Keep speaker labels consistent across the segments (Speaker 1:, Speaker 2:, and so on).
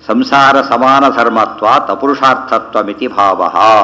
Speaker 1: ಸಂಸಾರ ಸಮಾನ ಧರ್ಮತ್ವ ತಪುರುಷಾರ್ಥತ್ವಮಿತಿ ಭಾವ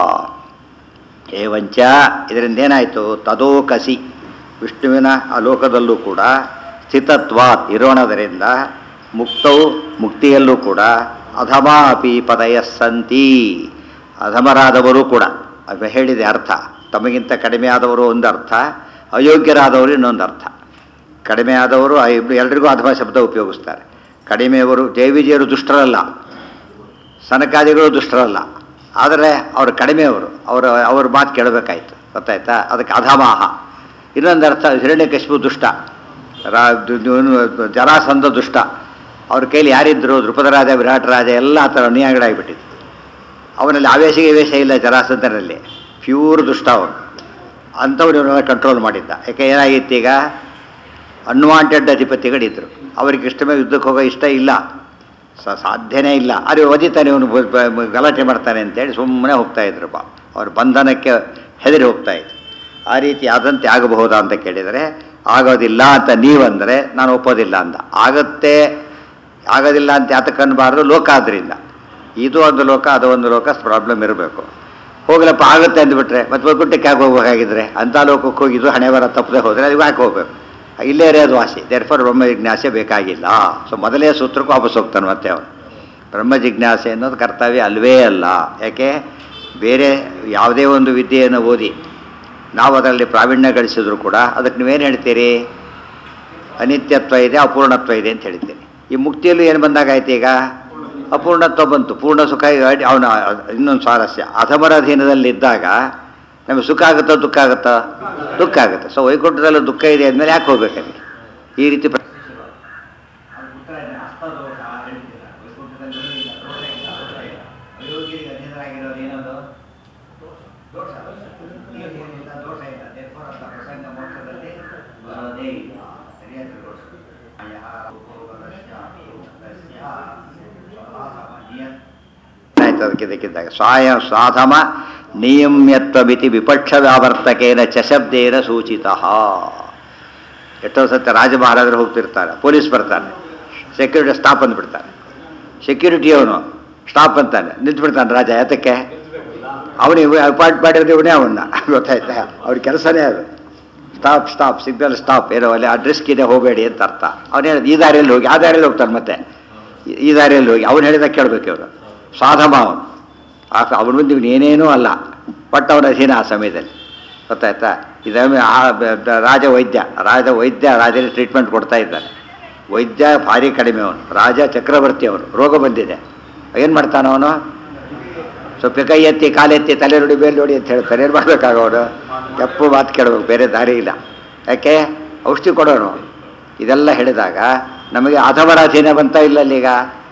Speaker 1: ಏವಂಚ ಇದರಿಂದ ಏನಾಯಿತು ತದೋಕಸಿ ವಿಷ್ಣುವಿನ ಆ ಲೋಕದಲ್ಲೂ ಕೂಡ ಸ್ಥಿತತ್ವಾತ್ ಇರೋಣದರಿಂದ ಮುಕ್ತೌ ಮುಕ್ತಿಯಲ್ಲೂ ಕೂಡ ಅಧಮ ಅಪಿ ಪದಯಸ್ಸಂತಿ ಅಧಮರಾದವರು ಕೂಡ ಅದು ಹೇಳಿದೆ ಅರ್ಥ ತಮಗಿಂತ ಕಡಿಮೆ ಆದವರು ಒಂದು ಅರ್ಥ ಅಯೋಗ್ಯರಾದವರು ಇನ್ನೊಂದು ಅರ್ಥ ಕಡಿಮೆ ಆದವರು ಆ ಇಬ್ರು ಎಲ್ರಿಗೂ ಅಧಮ ಶಬ್ದ ಉಪಯೋಗಿಸ್ತಾರೆ ಕಡಿಮೆಯವರು ಜೈವಿಜಿಯರು ದುಷ್ಟರಲ್ಲ ಸನಕಾದಿಗಳು ದುಷ್ಟರಲ್ಲ ಆದರೆ ಅವರು ಕಡಿಮೆಯವರು ಅವರು ಅವ್ರ ಮಾತು ಕೇಳಬೇಕಾಯ್ತು ಗೊತ್ತಾಯ್ತಾ ಅದಕ್ಕೆ ಅಧಮಾಹ ಇನ್ನೊಂದು ಅರ್ಥ ಹಿರಣ್ಯಕಶಿಪು ದುಷ್ಟ ರಾ ದು- ದು- ಜರಾಸಂಧ ದುಷ್ಟ ಅವ್ರ ಕೈಲಿ ಯಾರಿದ್ರು ದ್ರುಪದರಾಜ ವಿರಾಟ ರಾಜ ಎಲ್ಲ ಆ ಥರ ಅನ್ಯಾಯಗಳಾಗಿಬಿಟ್ಟಿತ್ತು ಅವನಲ್ಲಿ ಆವೇಶ ಗಿವೇಶ ಇಲ್ಲ ಜರಾಸಂಧನಲ್ಲಿ ಪ್ಯೂರ್ ದುಷ್ಟ ಅವನು ಅಂಥವ್ರು ಇವನ್ನೆಲ್ಲ ಕಂಟ್ರೋಲ್ ಮಾಡಿದ್ದ ಯಾಕೆ ಏನಾಗಿತ್ತು ಈಗ ಅನ್ವಾಂಟೆಡ್ ಅಧಿಪತಿಗಳಿದ್ದರು ಅವ್ರಿಗೆ ಇಷ್ಟ ಮೇಲೆ ಯುದ್ಧಕ್ಕೆ ಹೋಗೋ ಇಷ್ಟ ಇಲ್ಲ ಸ ಸಾಧ್ಯನೇ ಇಲ್ಲ ಅದು ಒದಿತಾನೆ ಇವನು ಬ- ಬ- ಗಲಾಟೆ ಮಾಡ್ತಾನೆ ಅಂತೇಳಿ ಸುಮ್ಮನೆ ಹೋಗ್ತಾ ಇದ್ರು ಪಾ ಅವ್ರ ಬಂಧನಕ್ಕೆ ಹೆದರಿ ಹೋಗ್ತಾ ಇದ್ರು ಆ ರೀತಿ ಆದಂತೆ ಆಗಬಹುದಾ ಅಂತ ಕೇಳಿದರೆ ಆಗೋದಿಲ್ಲ ಅಂತ ನೀವಂದರೆ ನಾನು ಒಪ್ಪೋದಿಲ್ಲ ಅಂತ ಆಗತ್ತೆ ಆಗೋದಿಲ್ಲ ಅಂತ ಯಾತಕ್ಕೆ ಅನ್ಬಾರ್ದು ಲೋಕ ಆದ್ರಿಂದ ಇದು ಒಂದು ಲೋಕ ಅದು ಒಂದು ಲೋಕ ಪ್ರಾಬ್ಲಮ್ ಇರಬೇಕು ಹೋಗ್ಲಪ್ಪ ಆಗುತ್ತೆ ಅಂದ್ಬಿಟ್ರೆ ಮತ್ತೆ ವೈಕುಂಠಕ್ಕೆ ಯಾಕೆ ಹೋಗ್ಬೇಕಾಗಿದ್ರೆ ಅಂಥ ಲೋಕಕ್ಕೆ ಹೋಗಿ ಇದು ಹಣೆ ಬರ ತಪ್ಪದೆ ಹೋದರೆ ಅದು ಯಾಕೆ ಹೋಗ್ಬೇಕು ಇಲ್ಲೇ ಇರೋದು ವಾಸಿ ದೇರ್ಫರ್ ಬ್ರಹ್ಮ ಜಿಜ್ಞಾಸೆ ಬೇಕಾಗಿಲ್ಲ ಸೊ ಮೊದಲೇ ಸೂತ್ರಕ್ಕೂ ವಾಪಸ್ ಹೋಗ್ತಾನೆ ಮತ್ತೆ ಅವನು ಬ್ರಹ್ಮ ಜಿಜ್ಞಾಸೆ ಅನ್ನೋದು ಕರ್ತವ್ಯ ಅಲ್ವೇ ಅಲ್ಲ ಯಾಕೆ ಬೇರೆ ಯಾವುದೇ ಒಂದು ವಿದ್ಯೆಯನ್ನು ಓದಿ ನಾವು ಅದರಲ್ಲಿ ಪ್ರಾವೀಣ್ಯ ಗಳಿಸಿದ್ರು ಕೂಡ ಅದಕ್ಕೆ ನೀವೇನು ಹೇಳ್ತೀರಿ ಅನಿತ್ಯತ್ವ ಇದೆ ಅಪೂರ್ಣತ್ವ ಇದೆ ಅಂತ ಹೇಳ್ತೀನಿ ಈ ಮುಕ್ತಿಯಲ್ಲೂ ಏನು ಬಂದಾಗಾಯ್ತು ಈಗ ಅಪೂರ್ಣತ್ವ ಬಂತು ಪೂರ್ಣ ಸುಖ ಅವನ ಇನ್ನೊಂದು ಸ್ವಾರಸ್ಯ ಅಧಮರ ಅಧೀನದಲ್ಲಿದ್ದಾಗ ನಮಗೆ ಸುಖ ಆಗುತ್ತೋ ದುಃಖ ಆಗುತ್ತೋ ದುಃಖ ಆಗುತ್ತೆ ಸೊ ವೈಕುಂಠದಲ್ಲೂ ದುಃಖ ಇದೆ ಅಂದಮೇಲೆ ಯಾಕೆ ಹೋಗ್ಬೇಕಾಗಿ ಈ ರೀತಿ ಪ್ರ- ಆಯ್ತು ಅದಕ್ಕೆ ಇದಕ್ಕಿದ್ದಾಗ ಸ್ವಾಯ ಸಾಧಮ ನಿಯಮ್ಯತ್ವಮಿತಿ ವಿಪಕ್ಷ ವ್ಯಾವರ್ತಕೇನ ಚಶಬ್ದೇನ ಸೂಚಿತ ಎಷ್ಟೋ ಸತ್ಯ ರಾಜ ಮಹಾರಾಜರು ಹೋಗ್ತಿರ್ತಾರೆ ಪೊಲೀಸ್ ಬರ್ತಾನೆ ಸೆಕ್ಯೂರಿಟಿ ಸ್ಟಾಪ್ ಅಂದ್ಬಿಡ್ತಾನೆ ಸೆಕ್ಯೂರಿಟಿ ಅವನು ಸ್ಟಾಪ್ ಅಂತಾನೆ ನಿಂತ್ಬಿಡ್ತಾನೆ ರಾಜ ಯಾತಕ್ಕೆ ಅವನಿಗೆ ಅಪಾಯಿಂಟ್ ಮಾಡಿರೋದು ಇವನೇ ಅವನ್ನ ಗೊತ್ತಾಯ್ತಾ ಅವ್ರ ಕೆಲಸನೇ ಅದು ಸ್ಟಾಪ್ ಸ್ಟಾಪ್ ಸಿಗ್ನಲ್ ಸ್ಟಾಪ್ ಏನೋ ಅಲ್ಲಿ ಅಡ್ರೆಸ್ಗೆ ಇದೆ ಹೋಗಬೇಡಿ ಅಂತ ಅರ್ಥ ಅವನು ಹೇಳಿದ ಈ ದಾರಿಯಲ್ಲಿ ಹೋಗಿ ಆ ದಾರಿಯಲ್ಲಿ ಹೋಗ್ತಾನೆ ಮತ್ತೆ ಈ- ಈ ದಾರಿಯಲ್ಲಿ ಹೋಗಿ ಅವನು ಹೇಳಿದಾಗ ಕೇಳಬೇಕು ಇವರು ಸಾಧಮ ಅವನು ಅವನ ಮುಂದೆ ಇವನು ಏನೇನೂ ಅಲ್ಲ ಬಟ್ ಅವನ ಅಧೀನ ಆ ಸಮಯದಲ್ಲಿ ಗೊತ್ತಾಯ್ತಾ ಇದೊಮ್ಮೆ ಆ ಬ- ಬ- ರಾಜ ವೈದ್ಯ ರಾಜ ವೈದ್ಯ ರಾಜನಿಗೆ ಟ್ರೀಟ್ಮೆಂಟ್ ಕೊಡ್ತಾ ಇದ್ದಾನೆ ವೈದ್ಯ ಭಾರಿ ಕಡಿಮೆ ಅವನು ರಾಜ ಚಕ್ರವರ್ತಿ ಅವನು ರೋಗ ಬಂದಿದೆ ಏನು ಮಾಡ್ತಾನೆ ಅವನು ಸ್ವಲ್ಪ ಕೈ ಎತ್ತಿ ಕಾಲೆತ್ತಿ ತಲೆ ನೋಡಿ ಬೇಲ್ ನೋಡಿ ಅಂತ ಹೇಳ್ತಾರೆ ಏನು ಮಾಡ್ಬೇಕಾಗವನು ತಪ್ಪು ಮಾತು ಕೇಳಬೇಕು ಬೇರೆ ದಾರಿ ಇಲ್ಲ ಯಾಕೆ ಔಷಧಿ ಕೊಡೋನು ಇದೆಲ್ಲ ಹೇಳಿದಾಗ ನಮಗೆ ಅಧಮರ ಅಧೀನ ಬಂತ ಇಲ್ಲ ಅಲ್ಲೀಗ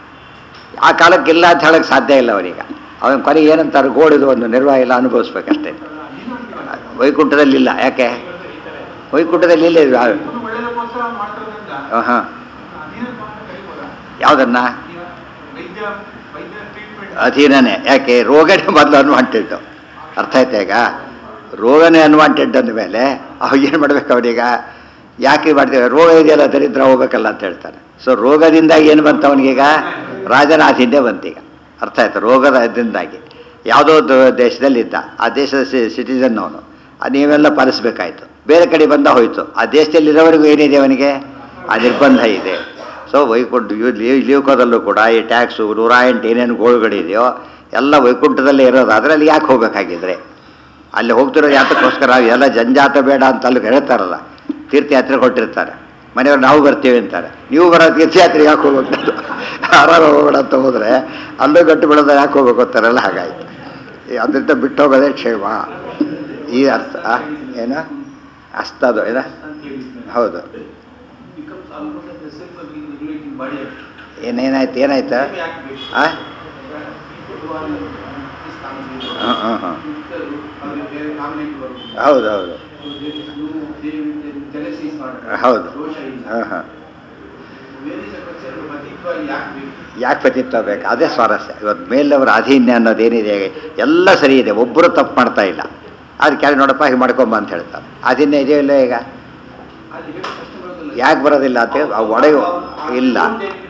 Speaker 1: ಆ ಕಾಲಕ್ಕೆ ಇಲ್ಲ ಅಂತ ಹೇಳಕ್ಕೆ ಸಾಧ್ಯ ಇಲ್ಲ ಅವನೀಗ ಅವನ ಕೊನೆಗೆ ಏನಂತಾರೆ ಗೋಡಿದು ಒಂದು ನಿರ್ವಾಹ ಇಲ್ಲ ಅನುಭವಿಸ್ಬೇಕಷ್ಟೇ ವೈಕುಂಠದಲ್ಲಿ ಇಲ್ಲ ಯಾಕೆ ವೈಕುಂಠದಲ್ಲಿ ಇಲ್ಲ ಇದು.
Speaker 2: ಒಳ್ಳೆದಕ್ಕೋಸ್ಕರ ಮಾಡ್ತಿರೋದ್ರಿಂದ
Speaker 1: ಹಾಂ
Speaker 2: ನೀನು ಕಲಿಬೋದಾ
Speaker 1: ಯಾವುದನ್ನ
Speaker 2: ವೈದ್ಯ ವೈದ್ಯ ಟ್ರೀಟ್ಮೆಂಟ್
Speaker 1: ಅಧೀನನೇ ಯಾಕೆ ರೋಗನೇ ಮೊದಲು ಅನ್ವಾಂಟೆಡ್ ಅರ್ಥ ಆಯ್ತಾ ಈಗ ರೋಗನೇ ಅನ್ವಾಂಟೆಡ್ ಅಂದಮೇಲೆ ಅವಾಗ ಏನು ಮಾಡ್ಬೇಕು ಅವನೀಗ ಯಾಕೆ ಮಾಡ್ತೇವೆ ರೋಗ ಇದೆಯಲ್ಲ ದರಿದ್ರ ಹೋಗ್ಬೇಕಲ್ಲ ಅಂತ ಹೇಳ್ತಾನೆ ಸೊ ರೋಗದಿಂದಾಗಿ ಏನು ಬಂತು ಅವನಿಗೀಗ ರಾಜನ ಅಧೀನೇ ಬಂತೀಗ ಅರ್ಥ ಆಯ್ತು ರೋಗದ ಇದರಿಂದಾಗಿ ಯಾವುದೋ ದ- ದೇಶದಲ್ಲಿದ್ದ ಆ ದೇಶದ ಸಿಟಿಸನ್ ಅವನು ಅದು ನೀವೆಲ್ಲ ಪಾಲಿಸ್ಬೇಕಾಯ್ತು ಬೇರೆ ಕಡೆ ಬಂದ ಹೋಯ್ತು ಆ ದೇಶದಲ್ಲಿರೋವರೆಗೂ ಏನಿದೆ ಅವನಿಗೆ ಆ ನಿರ್ಬಂಧ ಇದೆ ಸೊ ವೈಕುಂಠ ಇವ್- ಲೀವ್- ಲೀವ್ಕೋದಲ್ಲೂ ಕೂಡ ಈ ಟ್ಯಾಕ್ಸು ನೂರ ಎಂಟು ಏನೇನು ಗೋಳುಗಳಿದೆಯೋ ಎಲ್ಲ ವೈಕುಂಠದಲ್ಲೇ ಇರೋದಾದ್ರೆ ಅಲ್ಲಿ ಯಾಕೆ ಹೋಗ್ಬೇಕಾಗಿದ್ರೆ ಅಲ್ಲಿ ಹೋಗ್ತಿರೋದು ಯಾತಕ್ಕೋಸ್ಕರ ಎಲ್ಲ ಜಂಜಾಟ ಬೇಡ ಅಂತ ಅಲ್ಲಿ ಹೇಳ್ತಾರಲ್ಲ ತೀರ್ಥಯಾತ್ರೆ ಕೊಟ್ಟಿರ್ತಾರೆ ಮನೆಯವ್ರು ನಾವು ಬರ್ತೀವಿ ಅಂತಾರೆ ನೀವು ಬರೋ ತೀರ್ಥಯಾತ್ರೆ ಯಾಕೆ ಹೋಗ್ಬೇಕು ಆರಾಮ ಹೋಗೋಣ ಅಂತ ಹೋದರೆ ಅಲ್ಲೂ ಗಟ್ಟು ಬಿಡೋದು ಯಾಕೆ ಹೋಗ್ಬೇಕು ಅಂತಾರಲ್ಲ ಹಾಗಾಯ್ತು ಈ ಅದರಿಂದ ಬಿಟ್ಟು ಹೋಗೋದೇ ಕ್ಷೇಮ ಈ ಅರ್ಥ ಆ? ಏನು ಅಸ್ತದು ಏನ ಹೌದು
Speaker 2: becomes almost like the self regulating body.
Speaker 1: ಏನೇನಾಯ್ತು ಏನಾಯ್ತು ಆ
Speaker 2: People who are in this family,
Speaker 1: ಹಾಂ ಹಾಂ ಹಾಂ
Speaker 2: people ಅವ್ರಿಗೆ ಬೇರೆ ಕಾಮಿನೆಂಟ್ ಬರುತ್ತೆ.
Speaker 1: ಹೌದು ಹೌದು
Speaker 2: So there is no, there is jealousy is not.
Speaker 1: ಹೌದು
Speaker 2: ದೋಷ ಇಲ್ಲ.
Speaker 1: ಹಾಂ ಹಾಂ
Speaker 2: Where is the question of ಪತಿತ್ವ ಯಾಕೆ ಬೇಕು?
Speaker 1: ಯಾಕೆ ಪತಿತ್ವ ಬೇಕು ಅದೇ ಸ್ವಾರಸ್ಯ ಇವತ್ತು ಮೇಲವರ ಅಧೀನ್ಯ ಅನ್ನೋದೇನಿದೆ ಎಲ್ಲ ಸರಿ ಇದೆ ಒಬ್ಬರು ತಪ್ಪು ಮಾಡ್ತಾ ಇಲ್ಲ ಅದು ಕೆಳಗೆ ನೋಡಪ್ಪ ಹೀಗೆ ಮಾಡ್ಕೊಂಬ ಅಂತ ಹೇಳ್ತಾರೆ ಅಧೀನ್ಯ ಇದೆಯೋ ಇಲ್ಲ ಈಗ
Speaker 2: ಅಲ್ಲಿ ಹೇಳೋ ಕಷ್ಟ ಬರೋದಿಲ್ಲ.
Speaker 1: ಯಾಕೆ ಬರೋದಿಲ್ಲ ಅಂತ ಹೇಳಿ ಆ ಒಳಗೆ ಇಲ್ಲ
Speaker 2: Don't they do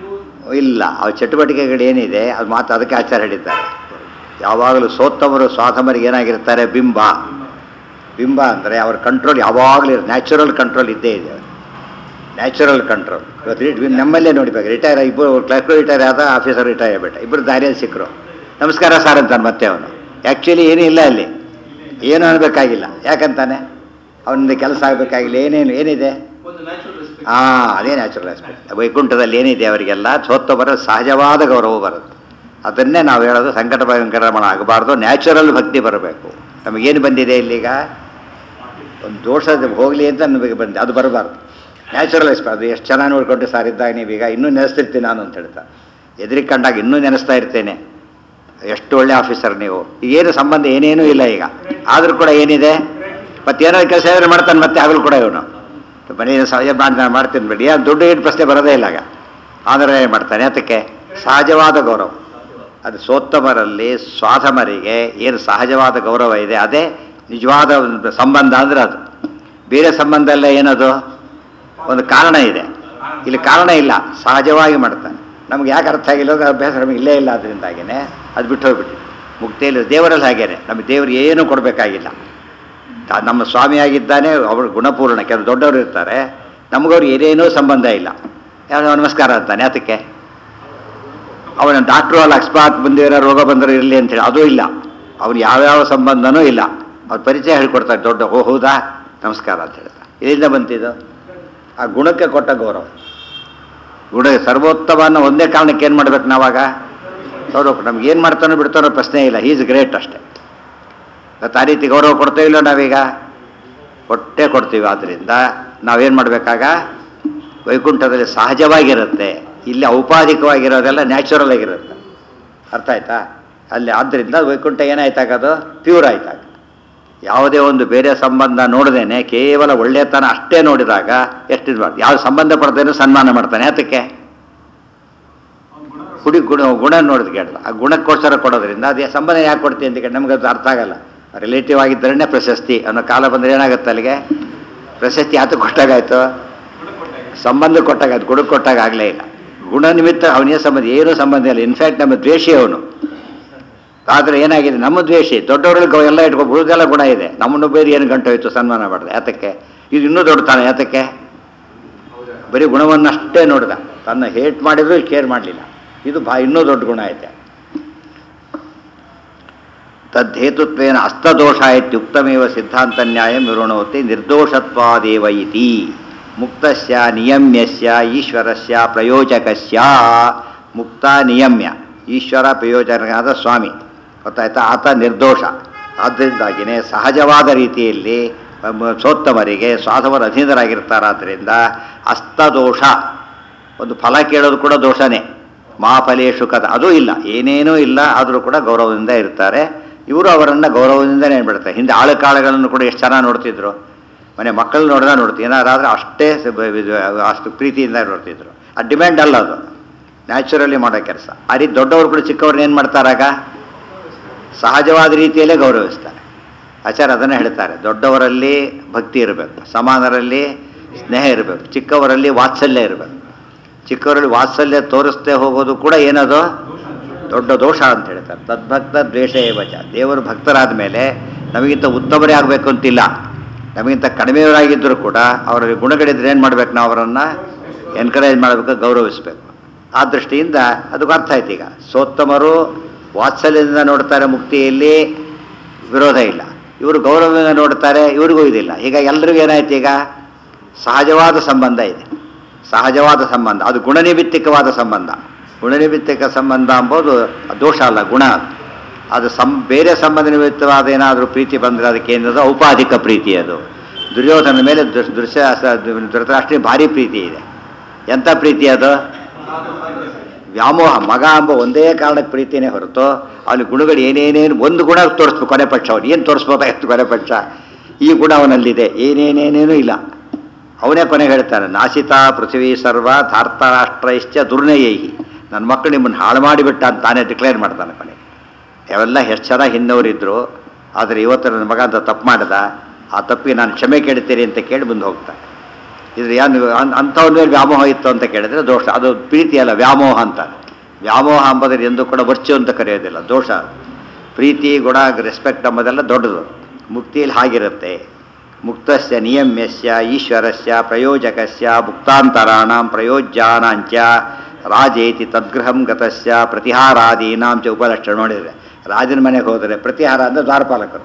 Speaker 1: ಇಲ್ಲ ಆ ಚಟುವಟಿಕೆಗಳು ಏನಿದೆ ಅದು ಮಾತು ಅದಕ್ಕೆ ಆಚಾರ ಹೇಳಿದ್ದಾರೆ ಯಾವಾಗಲೂ ಸೋತ್ತಮರು ಸ್ವಾತಮರಿಗೆ ಏನಾಗಿರ್ತಾರೆ ಬಿಂಬ ಬಿಂಬ ಅಂದರೆ ಅವ್ರ ಕಂಟ್ರೋಲ್ ಯಾವಾಗಲೂ ನ್ಯಾಚುರಲ್ ಕಂಟ್ರೋಲ್ ಇದ್ದೇ ಇದೆ ನ್ಯಾಚುರಲ್ ಕಂಟ್ರೋಲ್ ಇವತ್ತು ರಿ- ನಮ್ಮಲ್ಲೇ ನೋಡಿಬೇಕು ರಿಟೈರ್ ಇಬ್ಬರು ಕ್ಲರ್ಕ್ ರಿಟೈರ್ ಆದ ಆಫೀಸರ್ ರಿಟೈರ್ ಆಗ್ಬಿಟ್ಟ ಇಬ್ಬರು ದಾರಿಯಲ್ಲಿ ಸಿಕ್ಕರು ನಮಸ್ಕಾರ ಸರ್ ಅಂತಾನೆ ಮತ್ತೆ ಅವನು ಆ್ಯಕ್ಚುಲಿ ಏನೂ ಇಲ್ಲ ಅಲ್ಲಿ ಏನು ಅನ್ಬೇಕಾಗಿಲ್ಲ ಯಾಕಂತಾನೆ ಅವನಿಂದ ಕೆಲಸ ಆಗಬೇಕಾಗಿಲ್ಲ ಏನೇನು ಏನಿದೆ
Speaker 2: ಒಂದು ನ್ಯಾಚುರಲ್ ರೆಸ್ಪೆಕ್ಟ್
Speaker 1: ಹಾಂ ಅದೇ ನ್ಯಾಚುರಲ್ ಆಸ್ಪೆಕ್ಟ್ ವೈಕುಂಠದಲ್ಲಿ ಏನಿದೆ ಅವರಿಗೆಲ್ಲ ಸೋತ್ತು ಬರೋ ಸಹಜವಾದ ಗೌರವ ಬರುತ್ತೆ ಅದನ್ನೇ ನಾವು ಹೇಳೋದು ಸಂಕಟ ಭಯಂಕರಮಣ ಆಗಬಾರ್ದು ನ್ಯಾಚುರಲ್ ಭಕ್ತಿ ಬರಬೇಕು ನಮಗೇನು ಬಂದಿದೆ ಇಲ್ಲೀಗ ಒಂದು ದೋಷ ಹೋಗಲಿ ಅಂತ ನಮಗೆ ಬಂದೆ ಅದು ಬರಬಾರ್ದು ನ್ಯಾಚುರಲ್ ಆಸ್ಪೆಕ್ಟ್ ಅದು ಎಷ್ಟು ಚೆನ್ನಾಗಿ ನೋಡ್ಕೊಂಡು ಸರ್ ಇದ್ದಾಗ ನೀವೀಗ ಇನ್ನೂ ನೆನೆಸ್ತಿರ್ತೀನಿ ನಾನು ಅಂತ ಹೇಳ್ತಾ ಎದುರಿಗೆ ಕಂಡಾಗ ಇನ್ನೂ ನೆನೆಸ್ತಾ ಇರ್ತೇನೆ ಎಷ್ಟು ಒಳ್ಳೆ ಆಫೀಸರ್ ನೀವು ಏನು ಸಂಬಂಧ ಏನೇನೂ ಇಲ್ಲ ಈಗ ಆದರೂ ಕೂಡ ಏನಿದೆ ಮತ್ತೇನೋ ಕೆಲಸ ಏನಾದ್ರು ಮಾಡ್ತಾನೆ ಮತ್ತೆ ಆಗಲು ಕೂಡ ಇವನು ಮನೆ ಸಹಜ ಮಾಡಿ ನಾನು ಮಾಡ್ತೀನಿ ಬಿಡಿ ಅದು ದುಡ್ಡು ಏನು ಪ್ರಶ್ನೆ ಬರೋದೇ ಇಲ್ಲ ಆಗ ಆದರೆ ಏನು ಮಾಡ್ತಾನೆ ಅದಕ್ಕೆ ಸಹಜವಾದ ಗೌರವ ಅದು ಸೋತ್ತಮರಲ್ಲಿ ಸ್ವಾಧಮರಿಗೆ ಏನು ಸಹಜವಾದ ಗೌರವ ಇದೆ ಅದೇ ನಿಜವಾದ ಒಂದು ಸಂಬಂಧ ಅಂದರೆ ಅದು ಬೇರೆ ಸಂಬಂಧ ಎಲ್ಲ ಏನದು ಒಂದು ಕಾರಣ ಇದೆ ಇಲ್ಲಿ ಕಾರಣ ಇಲ್ಲ ಸಹಜವಾಗಿ ಮಾಡ್ತಾನೆ ನಮ್ಗೆ ಯಾಕೆ ಅರ್ಥ ಆಗಿಲ್ಲ ಅಂದ್ರೆ ಅಭ್ಯಾಸ ನಮಗೆ ಇಲ್ಲೇ ಇಲ್ಲ ಅದರಿಂದಾಗಿನೇ ಅದು ಬಿಟ್ಟು ಹೋಗ್ಬಿಟ್ಟು ಮುಕ್ತಿಯಲ್ಲಿ ದೇವರಲ್ಲಿ ಹಾಗೇನೆ ನಮಗೆ ದೇವರು ಏನೂ ಕೊಡಬೇಕಾಗಿಲ್ಲ ತಾ- ನಮ್ಮ ಸ್ವಾಮಿಯಾಗಿದ್ದಾನೆ ಅವರು ಗುಣಪೂರ್ಣ ಕೆಲವು ದೊಡ್ಡವರು ಇರ್ತಾರೆ ನಮಗವ್ರು ಏನೇನೂ ಸಂಬಂಧ ಇಲ್ಲ ಯಾರೋ ನಮಸ್ಕಾರ ಅಂತಾನೆ ಅದಕ್ಕೆ ಅವನ ಡಾಕ್ಟ್ರು ಅಲ್ಲಿ ಅಕಸ್ಮಾತ್ ಬಂದಿರೋ ರೋಗ ಬಂದರೆ ಇರಲಿ ಅಂತೇಳಿ ಅದೂ ಇಲ್ಲ ಅವ್ನು ಯಾವ್ಯಾವ ಸಂಬಂಧನೂ ಇಲ್ಲ ಅವ್ರ ಪರಿಚಯ ಹೇಳ್ಕೊಡ್ತಾರೆ ದೊಡ್ಡ ಓ ಹೌದಾ ನಮಸ್ಕಾರ ಅಂತ ಹೇಳ್ತಾರೆ ಇಲ್ಲಿಂದ ಬಂತಿದ್ದು ಆ ಗುಣಕ್ಕೆ ಕೊಟ್ಟ ಗೌರವ ಗುಣ ಸರ್ವೋತ್ತಮ ಅನ್ನೋ ಒಂದೇ ಕಾರಣಕ್ಕೆ ಏನು ಮಾಡ್ಬೇಕು ನಾವಾಗ ಗೌರವ ನಮ್ಗೆ ಏನು ಮಾಡ್ತಾನೋ ಬಿಡ್ತಾನೋ ಪ್ರಶ್ನೆ ಇಲ್ಲ ಈಸ್ ಗ್ರೇಟ್ ಅಷ್ಟೇ ಇವತ್ತು ಆ ರೀತಿ ಗೌರವ ಕೊಡ್ತೇವೆ ಇಲ್ಲ ನಾವೀಗ ಕೊಟ್ಟೇ ಕೊಡ್ತೀವಿ ಆದ್ದರಿಂದ ನಾವೇನು ಮಾಡಬೇಕಾಗ ವೈಕುಂಠದಲ್ಲಿ ಸಹಜವಾಗಿರುತ್ತೆ ಇಲ್ಲಿ ಔಪಾಧಿಕವಾಗಿರೋದೆಲ್ಲ ನ್ಯಾಚುರಲ್ ಆಗಿರುತ್ತೆ ಅರ್ಥ ಆಯ್ತಾ ಅಲ್ಲಿ ಆದ್ದರಿಂದ ವೈಕುಂಠ ಏನಾಯ್ತಾಗದು ಪ್ಯೂರ್ ಆಯ್ತಾಗ ಯಾವುದೇ ಒಂದು ಬೇರೆ ಸಂಬಂಧ ನೋಡ್ದೇನೆ ಕೇವಲ ಒಳ್ಳೆತನ ಅಷ್ಟೇ ನೋಡಿದಾಗ ಎಷ್ಟು ಇದು ಮಾಡಿ ಯಾವ ಸಂಬಂಧ ಪಡ್ದೇನೋ ಸನ್ಮಾನ ಮಾಡ್ತಾನೆ ಅದಕ್ಕೆ ಹುಡಿ ಗುಣ ಗುಣ ನೋಡಿದ್ ಕೇಳಿದ ಆ ಗುಣಕ್ಕೋಸ್ಕರ ಕೊಡೋದ್ರಿಂದ ಅದೇ ಸಂಬಂಧ ಯಾಕೆ ಕೊಡ್ತೀವಿ ಅಂತ ಕೇಳಿ ನಮ್ಗೆ ಅದು ಅರ್ಥ ಆಗಲ್ಲ ರಿಲೇಟಿವ್ ಆಗಿದ್ದರೇ ಪ್ರಶಸ್ತಿ ಅನ್ನೋ ಕಾಲ ಬಂದರೆ ಏನಾಗುತ್ತೆ ಅಲ್ಲಿಗೆ ಪ್ರಶಸ್ತಿ ಯಾತ ಕೊಟ್ಟಾಗಾಯ್ತು ಸಂಬಂಧ ಕೊಟ್ಟಾಗ ಗುಣ ಕೊಟ್ಟಾಗ ಆಗಲೇ ಇಲ್ಲ ಗುಣ ನಿಮಿತ್ತ ಅವನಿಗೆ ಸಂಬಂಧ ಏನೂ ಸಂಬಂಧ ಇಲ್ಲ ಇನ್ಫ್ಯಾಕ್ಟ್ ನಮ್ಮ ದ್ವೇಷಿ ಅವನು ಆದರೆ ಏನಾಗಿದೆ ನಮ್ಮ ದ್ವೇಷಿ ದೊಡ್ಡವರಲ್ಲಿ ಗೌ- ಎಲ್ಲ ಇಟ್ಕೊ ಉಳಿದೆಲ್ಲ ಗುಣ ಇದೆ ನಮ್ಮನ್ನು ಬೇರೆ ಏನು ಗಂಟು ಹೋಯ್ತು ಸನ್ಮಾನ ಮಾಡಿದೆ ಯಾತಕ್ಕೆ ಇದು ಇನ್ನೂ ದೊಡ್ಡತಾನೆ ಯಾತಕ್ಕೆ ಬರೀ ಗುಣವನ್ನಷ್ಟೇ ನೋಡಿದ ತನ್ನ ಹೇಟ್ ಮಾಡಿದ್ರು ಕೇರ್ ಮಾಡಲಿಲ್ಲ ಇದು ಬಾ ಇನ್ನೂ ದೊಡ್ಡ ಗುಣ ಐತೆ ತದ್ದೇತುತ್ವೇನ ಅಸ್ತದೋಷ ಇತ್ಯುಕ್ತಮೇವ ಸಿದ್ಧಾಂತ ನ್ಯಾಯ ವಿವೃಣೋತಿ ನಿರ್ದೋಷತ್ವಾದೇವ ಇತಿ ಮುಕ್ತಸ್ಯ ನಿಯಮ್ಯಸ್ಯ ಈಶ್ವರಸ್ಯ ಪ್ರಯೋಜಕಸ್ಯ ಮುಕ್ತ ನಿಯಮ್ಯ ಈಶ್ವರ ಪ್ರಯೋಜಕನಾದ ಸ್ವಾಮಿ ಗೊತ್ತಾಯ್ತಾ ಆತ ನಿರ್ದೋಷ ಆದ್ದರಿಂದಾಗಿಯೇ ಸಹಜವಾದ ರೀತಿಯಲ್ಲಿ ಮ- ಸೋತ್ತಮರಿಗೆ ಸ್ವಾಧವರ ಅಧೀನರಾಗಿರ್ತಾರಾದ್ದರಿಂದ ಅಸ್ತದೋಷ ಒಂದು ಫಲ ಕೇಳೋದು ಕೂಡ ದೋಷನೇ ಮಾಫಲೇಶು ಕದ ಅದೂ ಇಲ್ಲ ಏನೇನೂ ಇಲ್ಲ ಆದರೂ ಕೂಡ ಗೌರವದಿಂದ ಇರ್ತಾರೆ ಇವರು ಅವರನ್ನು ಗೌರವದಿಂದನೇ ಬಿಡ್ತಾರೆ ಹಿಂದೆ ಆಳು ಕಾಳುಗಳನ್ನು ಕೂಡ ಎಷ್ಟು ಚೆನ್ನಾಗಿ ನೋಡ್ತಿದ್ರು ಮನೆ ಮಕ್ಕಳು ನೋಡಿದ ನೋಡ್ತೀವಿ ಏನಾರಾದ್ರೆ ಅಷ್ಟೇ ಸ- ಬ- ಇದು ಅಷ್ಟು ಪ್ರೀತಿಯಿಂದ ನೋಡ್ತಿದ್ರು ಆ ಡಿಮ್ಯಾಂಡ್ ಅಲ್ಲ ಅದು ನ್ಯಾಚುರಲಿ ಮಾಡೋ ಕೆಲಸ ಆ ರೀತಿ ದೊಡ್ಡವರು ಕೂಡ ಚಿಕ್ಕವ್ರನ್ನ ಏನು ಮಾಡ್ತಾರಾಗ ಸಹಜವಾದ ರೀತಿಯಲ್ಲೇ ಗೌರವಿಸ್ತಾರೆ ಆಚಾರ ಅದನ್ನೇ ಹೇಳ್ತಾರೆ ದೊಡ್ಡವರಲ್ಲಿ ಭಕ್ತಿ ಇರಬೇಕು ಸಮಾನರಲ್ಲಿ ಸ್ನೇಹ ಇರಬೇಕು ಚಿಕ್ಕವರಲ್ಲಿ ವಾತ್ಸಲ್ಯ ಇರಬೇಕು ಚಿಕ್ಕವರಲ್ಲಿ ವಾತ್ಸಲ್ಯ ತೋರಿಸ್ದೇ ಹೋಗೋದು ಕೂಡ ಏನದು ದೊಡ್ಡ ದೋಷ ಅಂತ ಹೇಳ್ತಾರೆ ತದ್ಭಕ್ತ ದ್ವೇಷ ಏವಚ ದೇವರು ಭಕ್ತರಾದ ಮೇಲೆ ನಮಗಿಂತ ಉತ್ತಮರೇ ಆಗಬೇಕು ಅಂತಿಲ್ಲ ನಮಗಿಂತ ಕಡಿಮೆಯವರಾಗಿದ್ದರೂ ಕೂಡ ಅವರ ಗುಣಗಳಿದ್ರೆ ಏನು ಮಾಡ್ಬೇಕು ನಾವು ಅವರನ್ನು ಎನ್ಕರೇಜ್ ಮಾಡಬೇಕು ಗೌರವಿಸಬೇಕು ಆ ದೃಷ್ಟಿಯಿಂದ ಅದಕ್ಕೆ ಅರ್ಥ ಆಯ್ತು ಈಗ ಸೋತ್ತಮರು ವಾತ್ಸಲ್ಯದಿಂದ ನೋಡ್ತಾರೆ ಮುಕ್ತಿಯಲ್ಲಿ ವಿರೋಧ ಇಲ್ಲ ಇವರು ಗೌರವದಿಂದ ನೋಡ್ತಾರೆ ಇವ್ರಿಗೂ ಇದಿಲ್ಲ ಈಗ ಎಲ್ರಿಗೂ ಏನಾಯ್ತು ಈಗ ಸಹಜವಾದ ಸಂಬಂಧ ಇದೆ ಸಹಜವಾದ ಸಂಬಂಧ ಅದು ಗುಣನಿಮಿತ್ತಿಕವಾದ ಸಂಬಂಧ ಗುಣನಿಮಿತ್ತಿಕ ಸಂಬಂಧ ಎಂಬುದು ದೋಷ ಅಲ್ಲ ಗುಣ ಅದು. ಅದು ಸಂ ಬೇರೆ ಸಂಬಂಧ ನಿಮಿತ್ತವಾದ ಏನಾದರೂ ಪ್ರೀತಿ ಬಂದರೆ ಅದಕ್ಕೆ ಏನದು ಔಪಾಧಿಕ ಪ್ರೀತಿ ಅದು ದುರ್ಯೋಧನ ಮೇಲೆ ದುರ್- ದೃಶ್ಯ ಧೃತರಾಷ್ಟ್ರೀಯ ಭಾರಿ ಪ್ರೀತಿ ಇದೆ ಎಂಥ ಪ್ರೀತಿ ಅದು ವ್ಯಾಮೋಹ ಮಗ ಎಂಬ ಒಂದೇ ಕಾರಣಕ್ಕೆ ಪ್ರೀತಿನೇ ಹೊರತು ಅಲ್ಲಿ ಗುಣಗಳು ಏನೇನೇನು ಒಂದು ಗುಣ ತೋರಿಸ್ಬೇಕು ಕೊನೆ ಪಕ್ಷ ಅವ್ನು ಏನು ತೋರಿಸ್ಬೋದಾಗಿತ್ತು ಕೊನೆ ಪಕ್ಷ ಈ ಗುಣ ಅವನಲ್ಲಿದೆ ಏನೇನೇನೇನೂ ಇಲ್ಲ ಅವನೇ ಕೊನೆಗೆ ಹೇಳ್ತಾನೆ ನಾಸಿತಾ ಪೃಥ್ವಿ ಸರ್ವ ಧಾರ್ತರಾಷ್ಟ್ರೈಶ್ಚ ದುರ್ನಯೈಹಿ ನನ್ನ ಮಕ್ಕಳು ನಿಮ್ಮನ್ನು ಹಾಳು ಮಾಡಿಬಿಟ್ಟ ಅಂತ ತಾನೇ ಡಿಕ್ಲೇರ್ ಮಾಡ್ತಾನೆ ಕೊನೆಗೆ ಅವೆಲ್ಲ ಎಷ್ಟು ಚೆನ್ನಾಗಿ ಹಿಂದವರಿದ್ದರು ಆದರೆ ಇವತ್ತು ನನ್ನ ಮಗ ಅಂತ ತಪ್ಪು ಮಾಡಿದ ಆ ತಪ್ಪಿಗೆ ನಾನು ಕ್ಷಮೆ ಕೇಳ್ತೀರಿ ಅಂತ ಕೇಳಿ ಮುಂದೆ ಹೋಗ್ತಾನೆ ಇದ್ರ ಏನು ಅಂಥವ್ರ ಮೇಲೆ ವ್ಯಾಮೋಹ ಇತ್ತು ಅಂತ ಕೇಳಿದ್ರೆ ದೋಷ ಅದು ಪ್ರೀತಿ ಅಲ್ಲ ವ್ಯಾಮೋಹ ಅಂತ ವ್ಯಾಮೋಹ ಅಂಬೋದ್ರೆ ಎಂದು ಕೂಡ ವರ್ಚು ಅಂತ ಕರೆಯೋದಿಲ್ಲ ದೋಷ ಪ್ರೀತಿ ಗುಣ ರೆಸ್ಪೆಕ್ಟ್ ಅಂಬೋದೆಲ್ಲ ದೊಡ್ಡದು ಮುಕ್ತಿಯಲ್ಲಿ ಹಾಗಿರುತ್ತೆ ಮುಕ್ತಸ್ಯ ನಿಯಮ್ಯಸ್ಯ ಈಶ್ವರಸ್ಯ ಪ್ರಯೋಜಕಸ್ಯ ಮುಕ್ತಾಂತರಾಣಾಂ ಪ್ರಯೋಜ್ಯಾನಾಂಚ ರಾಜೇತಿ ತದ್ಗೃಹಂ ಗತಸ್ಯ ಪ್ರತಿಹಾರಾದೀನಾಂ ಚ ಉಪಲಕ್ಷಣ ನೋಡಿದರೆ ರಾಜನ ಮನೆಗೆ ಹೋದರೆ ಪ್ರತಿಹಾರ ಅಂದರೆ ದ್ವಾರಪಾಲಕರು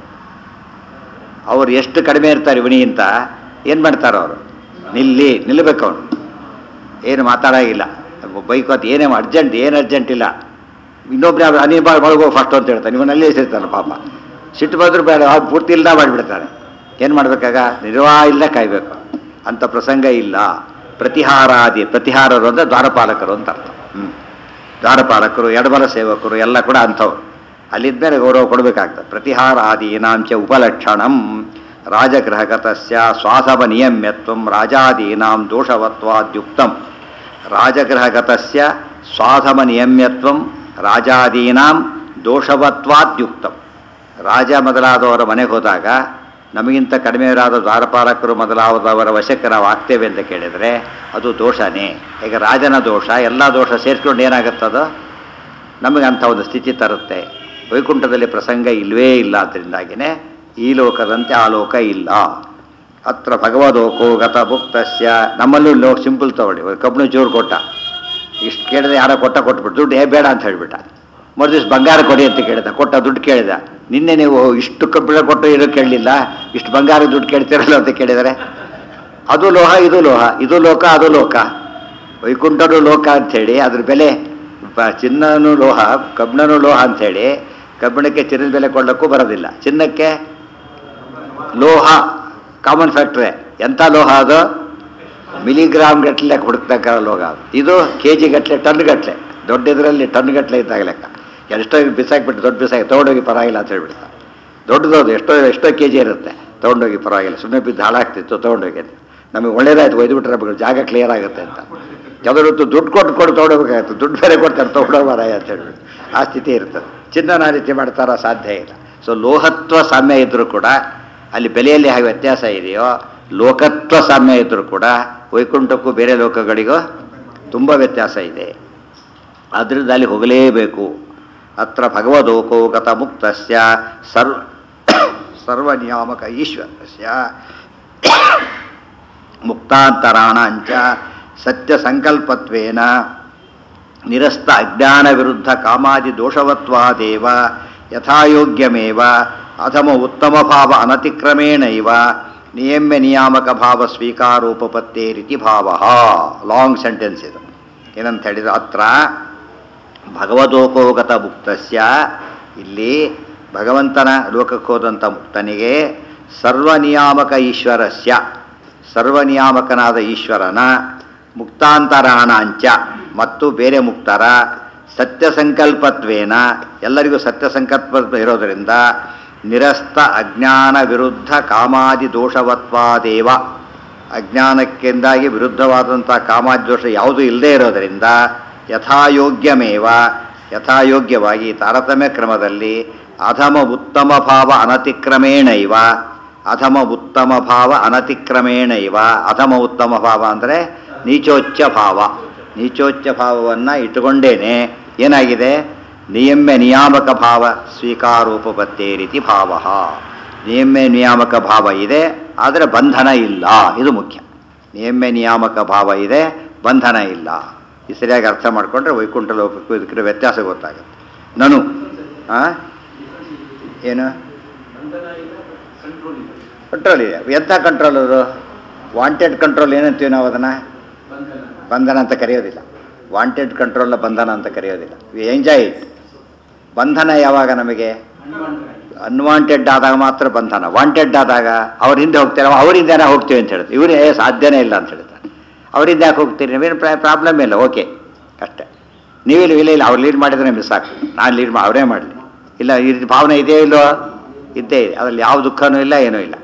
Speaker 1: ಅವ್ರು ಎಷ್ಟು ಕಡಿಮೆ ಇರ್ತಾರೆ ಇವನಿಗಿಂತ ಏನು ಮಾಡ್ತಾರೆ ಅವರು ನಿಲ್ಲಿ ನಿಲ್ಲಬೇಕು ಅವನು ಏನು ಮಾತಾಡೋಂಗಿಲ್ಲ ಬೈಕ್ ಹೊತ್ತು ಏನೇ ಅರ್ಜೆಂಟ್ ಏನು ಅರ್ಜೆಂಟ್ ಇಲ್ಲ ಇನ್ನೊಬ್ಬನೇ ಹನಿ ಬಾಳ್ ಒಳಗೋ ಫಸ್ಟ್ ಅಂತ ಹೇಳ್ತಾನೆ ಇವನಲ್ಲಿ ಹೆಸರಿರ್ತಾನೆ ಪಾಪ ಸಿಟ್ಟು ಬಂದರೂ ಬೇಡ ಅವ್ರು ಪೂರ್ತಿ ಇಲ್ಲದ ಮಾಡಿಬಿಡ್ತಾನೆ ಏನು ಮಾಡಬೇಕಾಗ ನಿರ್ವಾಹ ಇಲ್ಲ ಕಾಯಬೇಕು ಅಂಥ ಪ್ರಸಂಗ ಇಲ್ಲ ಪ್ರತಿಹಾರಾದಿ ಪ್ರತಿಹಾರರು ಅಂದರೆ ದ್ವಾರಪಾಲಕರು ಅಂತ ಅರ್ಥ ಹ್ಞೂ ದ್ವಾರಪಾಲಕರು ಎಡಬಲ ಸೇವಕರು ಎಲ್ಲ ಕೂಡ ಅಂಥವ್ರು ಅಲ್ಲಿದ್ಮೇಲೆ ಗೌರವ ಕೊಡಬೇಕಾಗ್ತದೆ ಪ್ರತಿಹಾರಾದೀನಾಂಚ ಉಪಲಕ್ಷಣಂ ರಾಜಗೃಹಗತಸ್ಯ ಸ್ವಾಸವ ನಿಯಮ್ಯತ್ವಂ ರಾಜಾದೀನಾಂ ದೋಷವತ್ವಾದ್ಯುಕ್ತಂ ರಾಜಗೃಹಗತಸ್ಯ ಸ್ವಾಧಮ ನಿಯಮ್ಯತ್ವಂ ರಾಜಾದೀನಾಂ ದೋಷವತ್ವಾದ್ಯುಕ್ತಂ ರಾಜ ಮೊದಲಾದವರ ಮನೆಗೆ ಹೋದಾಗ ನಮಗಿಂತ ಕಡಿಮೆಯವರಾದ ದ್ವಾರಪಾಲಕರು ಮೊದಲಾದವರ ವಶಕ್ಕೆ ನಾವು ಆಗ್ತೇವೆ ಅಂತ ಕೇಳಿದರೆ ಅದು ದೋಷನೇ ಈಗ ರಾಜನ ದೋಷ ಎಲ್ಲ ದೋಷ ಸೇರಿಸ್ಕೊಂಡು ಏನಾಗುತ್ತದೋ ನಮಗೆ ಅಂಥ ಒಂದು ಸ್ಥಿತಿ ತರುತ್ತೆ ವೈಕುಂಠದಲ್ಲಿ ಪ್ರಸಂಗ ಇಲ್ಲವೇ ಇಲ್ಲ ಅದರಿಂದಾಗಿನೇ ಈ ಲೋಕದಂತೆ ಆ ಲೋಕ ಇಲ್ಲ ಹತ್ರ ಭಗವದೋಕೋ ಗತ ಭುಕ್ತಸ್ಯ ನಮ್ಮಲ್ಲೂ ಲೋಕ ಸಿಂಪಲ್ ತಗೊಳ್ಳಿ ಒಂದು ಕಬ್ಬಣ ಚೂರು ಕೊಟ್ಟ ಇಷ್ಟು ಕೇಳಿದೆ ಯಾರೋ ಕೊಟ್ಟ ಕೊಟ್ಬಿಟ್ಟು ದುಡ್ಡು ಏ ಬೇಡ ಅಂತ ಹೇಳಿಬಿಟ್ಟ ಮರುದಿವ್ಸ ಬಂಗಾರ ಕೊಡಿ ಅಂತ ಕೇಳಿದ ಕೊಟ್ಟ ದುಡ್ಡು ಕೇಳಿದ ನಿನ್ನೆ ನೀವು ಇಷ್ಟು ಕಬ್ಬಿಣ ಕೊಟ್ಟು ಇದು ಕೇಳಲಿಲ್ಲ ಇಷ್ಟು ಬಂಗಾರ ದುಡ್ಡು ಕೇಳ್ತಿರಲ್ಲ ಅಂತ ಕೇಳಿದರೆ ಅದು ಲೋಹ ಇದು ಲೋಹ ಇದು ಲೋಕ ಅದು ಲೋಕ ವೈಕುಂಠನು ಲೋಕ ಅಂಥೇಳಿ ಅದ್ರ ಬೆಲೆ ಬ- ಚಿನ್ನನೂ ಲೋಹ ಕಬ್ಬಿಣನೂ ಲೋಹ ಅಂಥೇಳಿ ಕಬ್ಬಿಣಕ್ಕೆ ಚಿನ್ನದ ಬೆಲೆ ಕೊಡಲಿಕ್ಕೂ ಬರೋದಿಲ್ಲ ಚಿನ್ನಕ್ಕೆ ಲೋಹ ಕಾಮನ್ ಫ್ಯಾಕ್ಟ್ರಿ ಎಂಥ ಲೋಹ ಅದು ಮಿಲಿಗ್ರಾಮ್ ಗಟ್ಟಲೆ ಹುಡುಕ್ತಕ್ಕ ಲೋಹ ಅದು ಇದು ಕೆ ಜಿ ಗಟ್ಟಲೆ ಟನ್ ಗಟ್ಟಲೆ ದೊಡ್ಡ ಇದರಲ್ಲಿ ಟನ್ ಗಟ್ಟಲೆ ಇದ್ದಾಗ ಲೆಕ್ಕ ಎಷ್ಟೋ ಬಿಸಾಕ್ಬಿಟ್ಟು ದೊಡ್ಡ ಬಿಸಾಕಿ ತೊಗೊಂಡೋಗಿ ಪರವಾಗಿಲ್ಲ ಅಂತ ಹೇಳ್ಬಿಡ್ತಾರೆ ದೊಡ್ಡದದು ಎಷ್ಟೋ ಎಷ್ಟೋ ಕೆ ಜಿ ಇರುತ್ತೆ ತೊಗೊಂಡೋಗಿ ಪರವಾಗಿಲ್ಲ ಸುಮ್ಮನೆ ಬಿದ್ದು ಹಾಳಾಗ್ತಿತ್ತು ತೊಗೊಂಡೋಗಿ ಅಂತ ನಮಗೆ ಒಳ್ಳೇದಾಯ್ತು ಒಯ್ದುಬಿಟ್ರೆ ನಮಗೆ ಜಾಗ ಕ್ಲಿಯರ್ ಆಗುತ್ತೆ ಅಂತ ಕೆಲವರತ್ತು ದುಡ್ಡು ಕೊಟ್ಟು ಕೊಟ್ಟು ತೊಗೊಂಡೋಗ್ಬೇಕಾಗುತ್ತೆ ದುಡ್ಡು ಬೇರೆ ಕೊಡ್ತಾರೆ ತೊಗೊಂಡೋ ಮಾರಾಯ ಅಂತ ಹೇಳ್ಬಿಟ್ಟು ಆ ಸ್ಥಿತಿ ಇರ್ತದೆ ಚಿನ್ನನ ಆ ರೀತಿ ಮಾಡ್ತಾರ ಸಾಧ್ಯ ಇಲ್ಲ ಸೊ ಲೋಹತ್ವ ಸಾಮ್ಯ ಇದ್ದರೂ ಕೂಡ ಅಲ್ಲಿ ಬೆಲೆಯಲ್ಲಿ ಹಾಗೆ ವ್ಯತ್ಯಾಸ ಇದೆಯೋ ಲೋಕತ್ವ ಸಾಮ್ಯ ಇದ್ದರೂ ಕೂಡ ವೈಕುಂಠಕ್ಕೂ ಬೇರೆ ಲೋಕಗಳಿಗೂ ತುಂಬ ವ್ಯತ್ಯಾಸ ಇದೆ ಆದ್ದರಿಂದ ಅಲ್ಲಿ ಹೋಗಲೇಬೇಕು ಅತ್ರ ಭಗವದೋಕೋ ಗತ ಮುಕ್ತಸ್ಯ ಸರ್ವ ಸರ್ವನಿಯಾಮಕ ಈಶ್ವರಸ್ಯ ಮುಕ್ತಾಂತರಾಣಾಂಚ ಸತ್ಯ ಸಂಕಲ್ಪತ್ವೇನ ನಿರಸ್ತ ಅಜ್ಞಾನ ವಿರುದ್ಧ ಕಾಮಾದಿ ದೋಷವತ್ವಾದೇವ ಯಥಾಯೋಗ್ಯಮೇವ ಅಥಮ ಉತ್ತಮ ಭಾವ ಅನತಿಕ್ರಮೇಣೈವ ನಿಯಮ್ಯ ನಿಯಾಮಕ ಭಾವ ಸ್ವೀಕಾರೋಪಪತ್ತೇರಿತಿ ಭಾವ ಲಾಂಗ್ ಸೆಂಟೆನ್ಸ್ ಇದು ಏನಂತ ಹೇಳಿದ್ರೆ ಅತ್ರ ಭಗವದೋಕೋಗತ ಮುಕ್ತಸ್ಯ ಇಲ್ಲಿ ಭಗವಂತನ ಲೋಕಕ್ಕೆ ಹೋದಂಥ ಮುಕ್ತನಿಗೆ ಸರ್ವನಿಯಾಮಕ ಈಶ್ವರಸ್ಯ ಸರ್ವನಿಯಾಮಕನಾದ ಈಶ್ವರನ ಮುಕ್ತಾಂತರಾಣಾಂಚ ಮತ್ತು ಬೇರೆ ಮುಕ್ತರ ಸತ್ಯ ಸಂಕಲ್ಪತ್ವೇನ ಎಲ್ಲರಿಗೂ ಸತ್ಯ ಸಂಕಲ್ಪ ಇರೋದರಿಂದ ನಿರಸ್ತ ಅಜ್ಞಾನ ವಿರುದ್ಧ ಕಾಮಾದಿ ದೋಷವತ್ವಾದೇವ ಅಜ್ಞಾನಕ್ಕೆಂದಾಗಿ ವಿರುದ್ಧವಾದಂಥ ಕಾಮಾದಿ ದೋಷ ಯಾವುದೂ ಇಲ್ಲದೇ ಇರೋದರಿಂದ ಯಥಾಯೋಗ್ಯಮೇವ ಯಥಾಯೋಗ್ಯವಾಗಿ ತಾರತಮ್ಯ ಕ್ರಮದಲ್ಲಿ ಅಧಮ ಉತ್ತಮ ಭಾವ ಅನತಿಕ್ರಮೇಣೈವ ಅಧಮ ಉತ್ತಮ ಭಾವ ಅನತಿಕ್ರಮೇಣೈವ ಅಧಮ ಉತ್ತಮ ಭಾವ ಅಂದರೆ ನೀಚೋಚ್ಚ ಭಾವ ನೀಚೋಚ್ಚ ಭಾವವನ್ನು ಇಟ್ಟುಕೊಂಡೇನೆ ಏನಾಗಿದೆ ನಿಯಮ್ಯ ನಿಯಾಮಕ ಭಾವ ಸ್ವೀಕಾರೋಪತ್ತೇ ರೀತಿ ಭಾವ ನಿಯಮ್ಯ ನಿಯಾಮಕ ಭಾವ ಇದೆ ಆದರೆ ಬಂಧನ ಇಲ್ಲ ಇದು ಮುಖ್ಯ ನಿಯಮ್ಯ ನಿಯಾಮಕ ಭಾವ ಇದೆ ಬಂಧನ ಇಲ್ಲ ಈ ಸರಿಯಾಗಿ ಅರ್ಥ ಮಾಡಿಕೊಂಡ್ರೆ ವೈಕುಂಠ ಲೋಕಕ್ಕೂ ಇದಕ್ಕೆ ವ್ಯತ್ಯಾಸ ಗೊತ್ತಾಗುತ್ತೆ ನಾನು ಆ? ಏನು
Speaker 2: ಬಂಧನ ಇಲ್ಲ ಕಂಟ್ರೋಲ್ ಇಲ್ಲ
Speaker 1: ಕಂಟ್ರೋಲ್ ಇದೆ ಎಂಥ ಕಂಟ್ರೋಲ್ ಅದು ವಾಂಟೆಡ್ ಕಂಟ್ರೋಲ್ ಏನಂತೀವಿ ನಾವು ಅದನ್ನು
Speaker 2: ಬಂಧನ
Speaker 1: ಬಂಧನ ಅಂತ ಕರೆಯೋದಿಲ್ಲ ವಾಂಟೆಡ್ ಕಂಟ್ರೋಲ್ನ ಬಂಧನ ಅಂತ ಕರೆಯೋದಿಲ್ಲ ವಿ ಎಂಜಾಯ್ ಇಟ್ ಬಂಧನ ಯಾವಾಗ ನಮಗೆ
Speaker 2: ಅನ್ವಾಂಟೆಡ್
Speaker 1: ಅನ್ವಾಂಟೆಡ್ ಆದಾಗ ಮಾತ್ರ ಬಂಧನ ವಾಂಟೆಡ್ ಆದಾಗ ಅವ್ರ ಹಿಂದೆ ಹೋಗ್ತಾರೆ ಅವರಿಂದನೇ ಹೋಗ್ತೀವಿ ಅಂತ ಹೇಳ್ತೀವಿ ಇವರೇ ಸಾಧ್ಯನೇ ಇಲ್ಲ ಅಂತ ಹೇಳ್ತಾರೆ ಅವರಿಂದ ಯಾಕೆ ಹೋಗ್ತೀರಿ ನೀವೇನು ಪ್ರಾಬ್ಲಮ್ ಇಲ್ಲ ಓಕೆ ಅಷ್ಟೇ ನೀವಿಲ್ಲ ಇಲ್ಲ ಇಲ್ಲ ಅವ್ರು ಲೀಡ್ ಮಾಡಿದ್ರೆ ಮಿಸ್ ಆಗ್ತದೆ ನಾನು ಲೀಡ್ ಮಾ ಅವರೇ ಮಾಡಲಿ ಇಲ್ಲ ಈ ರೀತಿ ಭಾವನೆ ಇದೆಯೋ ಇಲ್ಲೋ ಇದ್ದೇ ಇದೆ ಅದರಲ್ಲಿ ಯಾವ ದುಃಖನೂ ಇಲ್ಲ ಏನೂ ಇಲ್ಲ